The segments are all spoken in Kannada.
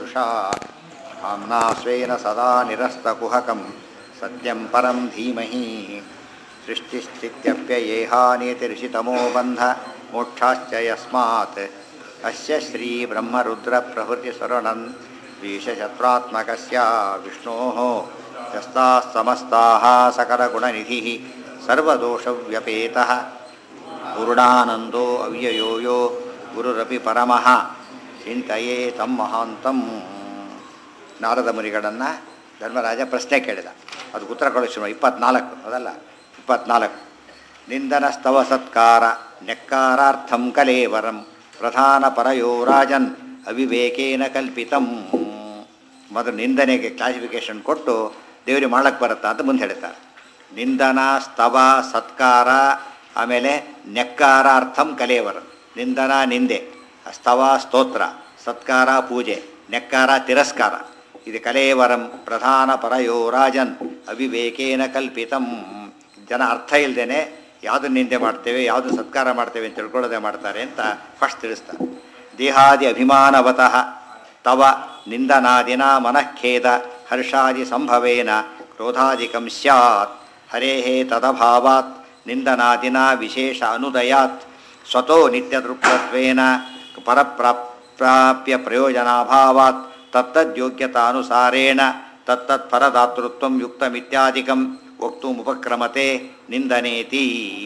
पूषा आम्ना स्वेन सदा निरस्तकुहकं सत्यं परं धीमहि सृष्टिस्थित्यप्ययेहानीतिर्षितमो बन्ध मोक्षाश्च यस्मात् अस्य श्रीब्रह्मरुद्रप्रभृतिसरणन् द्विशशत्रात्मकस्य विष्णोः यस्ताः समस्ताः सकलगुणनिधिः सर्वदोषव्यपेतः ಗುರುಡಾನಂದೋ ಅವ್ಯಯೋ ಯೋ ಗುರುರಪಿ ಪರಮಃ ಚಿಂತೆಯೇ ತಮ್ಮ ಮಹಾಂತಂ ನಾರದ ಮುನಿಗಳನ್ನು ಧರ್ಮರಾಜ ಪ್ರಶ್ನೆ ಕೇಳಿದ ಅದು ಉತ್ತರ ಕೊಡಿಸು ಇಪ್ಪತ್ನಾಲ್ಕು ಅದಲ್ಲ ಇಪ್ಪತ್ನಾಲ್ಕು ನಿಂದನ ಸ್ತವ ಸತ್ಕಾರ ನೆಕ್ಕಾರಾರ್ಥಂ ಕಲೇವರಂ ಪ್ರಧಾನ ಪರಯೋ ರಾಜನ್ ಅವಿವೇಕೇನ ಕಲ್ಪಿತಂ ಮೊದಲು ನಿಂದನೆಗೆ ಕ್ಲಾಸಿಫಿಕೇಶನ್ ಕೊಟ್ಟು ದೇವರಿಗೆ ಮಾಡಕ್ಕೆ ಬರುತ್ತಾ ಅಂತ ಮುಂದೆ ಹೇಳ್ತಾರೆ ನಿಂದನ ಸ್ತವ ಸತ್ಕಾರ ಆಮೇಲೆ ನೆಕ್ಕಾರಾರ್ಥಂ ಕಲೇವರ ನಿಂದನ ನಿಂದೆ ಸ್ತವ ಸ್ತೋತ್ರ ಸತ್ಕಾರ ಪೂಜೆ ನೆಕ್ಕಾರ ತಿರಸ್ಕಾರ ಇದು ಕಲೇವರಂ ಪ್ರಧಾನ ಪರಯೋ ರಾಜನ್ ಅವಿವೇಕೇನ ಕಲ್ಪಿತಂ ಜನ ಅರ್ಥ ಇಲ್ಲದೇನೆ ಯಾವುದು ನಿಂದೆ ಮಾಡ್ತೇವೆ ಯಾವುದು ಸತ್ಕಾರ ಮಾಡ್ತೇವೆ ಅಂತ ತಿಳ್ಕೊಳ್ಳೋದೆ ಮಾಡ್ತಾರೆ ಅಂತ ಫಸ್ಟ್ ತಿಳಿಸ್ತಾರೆ ದೇಹಾದಿ ಅಭಿಮಾನವತಃ ತವ ನಿಂದನಾದಿನ ಮನಃಖೇದ ಹರ್ಷಾದಿ ಸಂಭವೇನ ಕ್ರೋಧಾದಿಕಂ ಸ್ಯಾತ್ ಹರೇ ತದಭಾವಾತ್ ನಿಂದನಾದಿನ ವಿಶೇಷ ಅನುದಯಾತ್ ಸ್ವತೋ ನಿತ್ಯತೃಪ್ತತ್ವೇನ ಪರಪ್ರಾಪ್ಯ ಪ್ರಯೋಜನಾಭಾವಾತ್ ತತ್ತದ್ಯೋಗ್ಯತಾನುಸಾರೇಣ ತತ್ತತ್ಫಲದಾತೃತ್ವಂ ಯುಕ್ತಮಿತ್ಯಾದಿಕಂ ವಕ್ತುಮುಪಕ್ರಮತೆ ನಿಂದನೇತಿ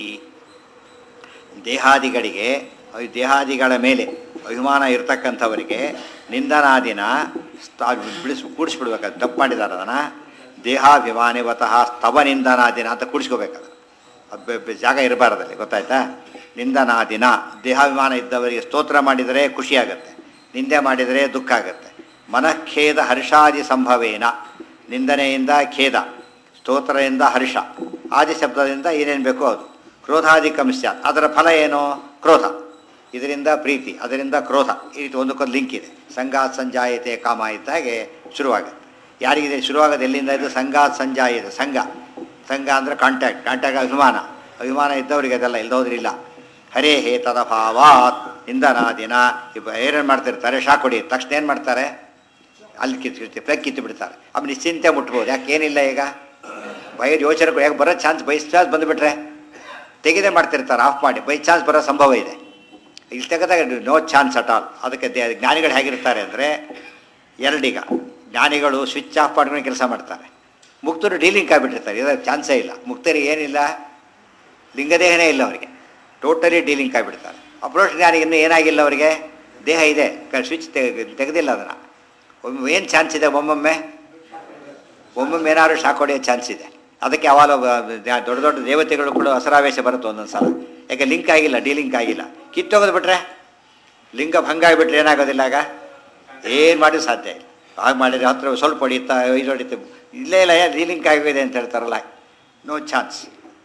ದೇಹಾದಿಗಳಿಗೆ ದೇಹಾದಿಗಳ ಮೇಲೆ ಅಭಿಮಾನ ಇರ್ತಕ್ಕಂಥವರಿಗೆ ನಿಂದನಾದಿನ ಸ್ಥ ಬಿಡಿಸ್ ಕೂಡಿಸ್ಬಿಡ್ಬೇಕು ಅದು ತಪ್ಪು ಮಾಡಿದ್ದಾರೆ ಅದನ್ನು ದೇಹಾಭಿಮಾನಿವತಃ ಸ್ತವ ನಿಂದನಾದಿನ ಅಂತ ಕೂಡಿಸ್ಕೋಬೇಕದು ಅದು ಜಾಗ ಇರಬಾರ್ದಲ್ಲಿ ಗೊತ್ತಾಯ್ತಾ ನಿಂದನಾದಿನ ದೇಹಾಭಿಮಾನ ಇದ್ದವರಿಗೆ ಸ್ತೋತ್ರ ಮಾಡಿದರೆ ಖುಷಿಯಾಗತ್ತೆ ನಿಂದೆ ಮಾಡಿದರೆ ದುಃಖ ಆಗುತ್ತೆ ಮನಃಖೇದ ಹರ್ಷಾದಿ ಸಂಭವೇನ ನಿಂದನೆಯಿಂದ ಖೇದ ಸ್ತೋತ್ರದಿಂದ ಹರ್ಷ ಆದಿ ಶಬ್ದದಿಂದ ಏನೇನು ಬೇಕೋ ಅದು ಕ್ರೋಧಾಧಿಕಂ ಸ್ಯಾತ್ ಅದರ ಫಲ ಏನು ಕ್ರೋಧ ಇದರಿಂದ ಪ್ರೀತಿ ಅದರಿಂದ ಕ್ರೋಧ ಈ ರೀತಿ ಒಂದಕ್ಕೊಂದು ಲಿಂಕ್ ಇದೆ ಸಂಗಾತ್ ಸಂಜಾಯತೆ ಕಾಮ ಇದ್ದಾಗೆ ಶುರುವಾಗುತ್ತೆ ಯಾರಿಗಿದೆ ಶುರುವಾಗೋದು ಎಲ್ಲಿಂದ ಇದು ಸಂಗಾತ್ ಸಂಜಾಯತೆ ಸಂಘ ಸಂಘ ಅಂದರೆ ಕಾಂಟ್ಯಾಕ್ಟ್ ಕಾಂಟ್ಯಾಕ್ಟ್ ಅಭಿಮಾನ ಅಭಿಮಾನ ಇದ್ದವರಿಗೆ ಅದೆಲ್ಲ ಇಲ್ಲದೋದ್ರಿಲ್ಲ ಹರೇ ಹೇ ತದಭಾವಾತ್ ನಿಂದನಾದಿನ ಇಬ್ಬ ಏನೇನು ಮಾಡ್ತಿರ್ತಾರೆ ಶಾಕ್ ಹೊಡಿ ತಕ್ಷಣ ಏನು ಮಾಡ್ತಾರೆ ಅಲ್ಲಿ ಕಿತ್ತು ಪ್ಲಗ್ ಕಿತ್ತು ಬಿಡ್ತಾರೆ ಆಮೇಲೆ ನಿಶ್ಚಿಂತೆ ಮುಟ್ಬೋದು ಯಾಕೆ ಏನಿಲ್ಲ ಈಗ ಬೈ ಯೋಚನೆ ಯಾಕೆ ಬರೋ ಚಾನ್ಸ್ ಬೈ ಚಾನ್ಸ್ ಬಂದುಬಿಟ್ರೆ ತೆಗೆದೇ ಮಾಡ್ತಿರ್ತಾರೆ ಆಫ್ ಮಾಡಿ ಬೈ ಚಾನ್ಸ್ ಬರೋ ಸಂಭವ ಇದೆ ಇಲ್ಲಿ ತೆಗೆದಾಗ ನೋ ಚಾನ್ಸ್ ಅಟ್ ಆಲ್ ಅದಕ್ಕೆ ದೇ ಜ್ಞಾನಿಗಳು ಹೇಗಿರ್ತಾರೆ ಅಂದರೆ ಎರಡೀಗ ಜ್ಞಾನಿಗಳು ಸ್ವಿಚ್ ಆಫ್ ಮಾಡ್ಕೊಂಡು ಕೆಲಸ ಮಾಡ್ತಾರೆ ಮುಕ್ತರು ಡೀಲಿಂಗ್ ಆಗಿಬಿಟ್ಟಿರ್ತಾರೆ ಇದರ ಚಾನ್ಸೇ ಇಲ್ಲ ಮುಕ್ತರಿಗೆ ಏನಿಲ್ಲ ಲಿಂಗದೇಹನೇ ಇಲ್ಲ ಅವರಿಗೆ ಟೋಟಲಿ ಡೀಲಿಂಗ್ ಆಗಿಬಿಡ್ತಾರೆ ಅಪ್ರೋಚ್ ಜ್ಞಾನಿಗೆ ಇನ್ನೂ ಏನಾಗಿಲ್ಲ ಅವರಿಗೆ ದೇಹ ಇದೆ ಸ್ವಿಚ್ ತೆಗೆದಿಲ್ಲ ಅದನ್ನು ಒಮ್ಮೆ ಏನು ಚಾನ್ಸ್ ಇದೆ ಒಮ್ಮೊಮ್ಮೆ ಒಮ್ಮೊಮ್ಮೆ ಏನಾದ್ರು ಶಾಕ್ ಹೊಡೆಯೋ ಚಾನ್ಸ್ ಇದೆ ಅದಕ್ಕೆ ಅವಾಗ ದೊಡ್ಡ ದೊಡ್ಡ ದೇವತೆಗಳು ಕೂಡ ಹಸರಾವೇಶ ಬರುತ್ತೆ ಒಂದೊಂದು ಸಲ ಯಾಕೆ ಲಿಂಕ್ ಆಗಿಲ್ಲ ಡೀಲಿಂಕ್ ಆಗಿಲ್ಲ ಕಿತ್ತೋಗೋದು ಬಿಟ್ರೆ ಲಿಂಗ ಭಂಗ ಆಗಿಬಿಟ್ರೆ ಏನಾಗೋದಿಲ್ಲ ಆಗ ಏನು ಮಾಡಿ ಸಾಧ್ಯ ಇಲ್ಲ ಹಾಗೆ ಮಾಡಿದರೆ ಹತ್ರ ಸ್ವಲ್ಪ ಹೊಡಿತಾ ಇದು ಹೊಡಿತು ಇಲ್ಲೇ ಇಲ್ಲ ಡೀಲಿಂಕ್ ಆಗಿದೆ ಅಂತ ಹೇಳ್ತಾರಲ್ಲ ನೋ ಚಾನ್ಸ್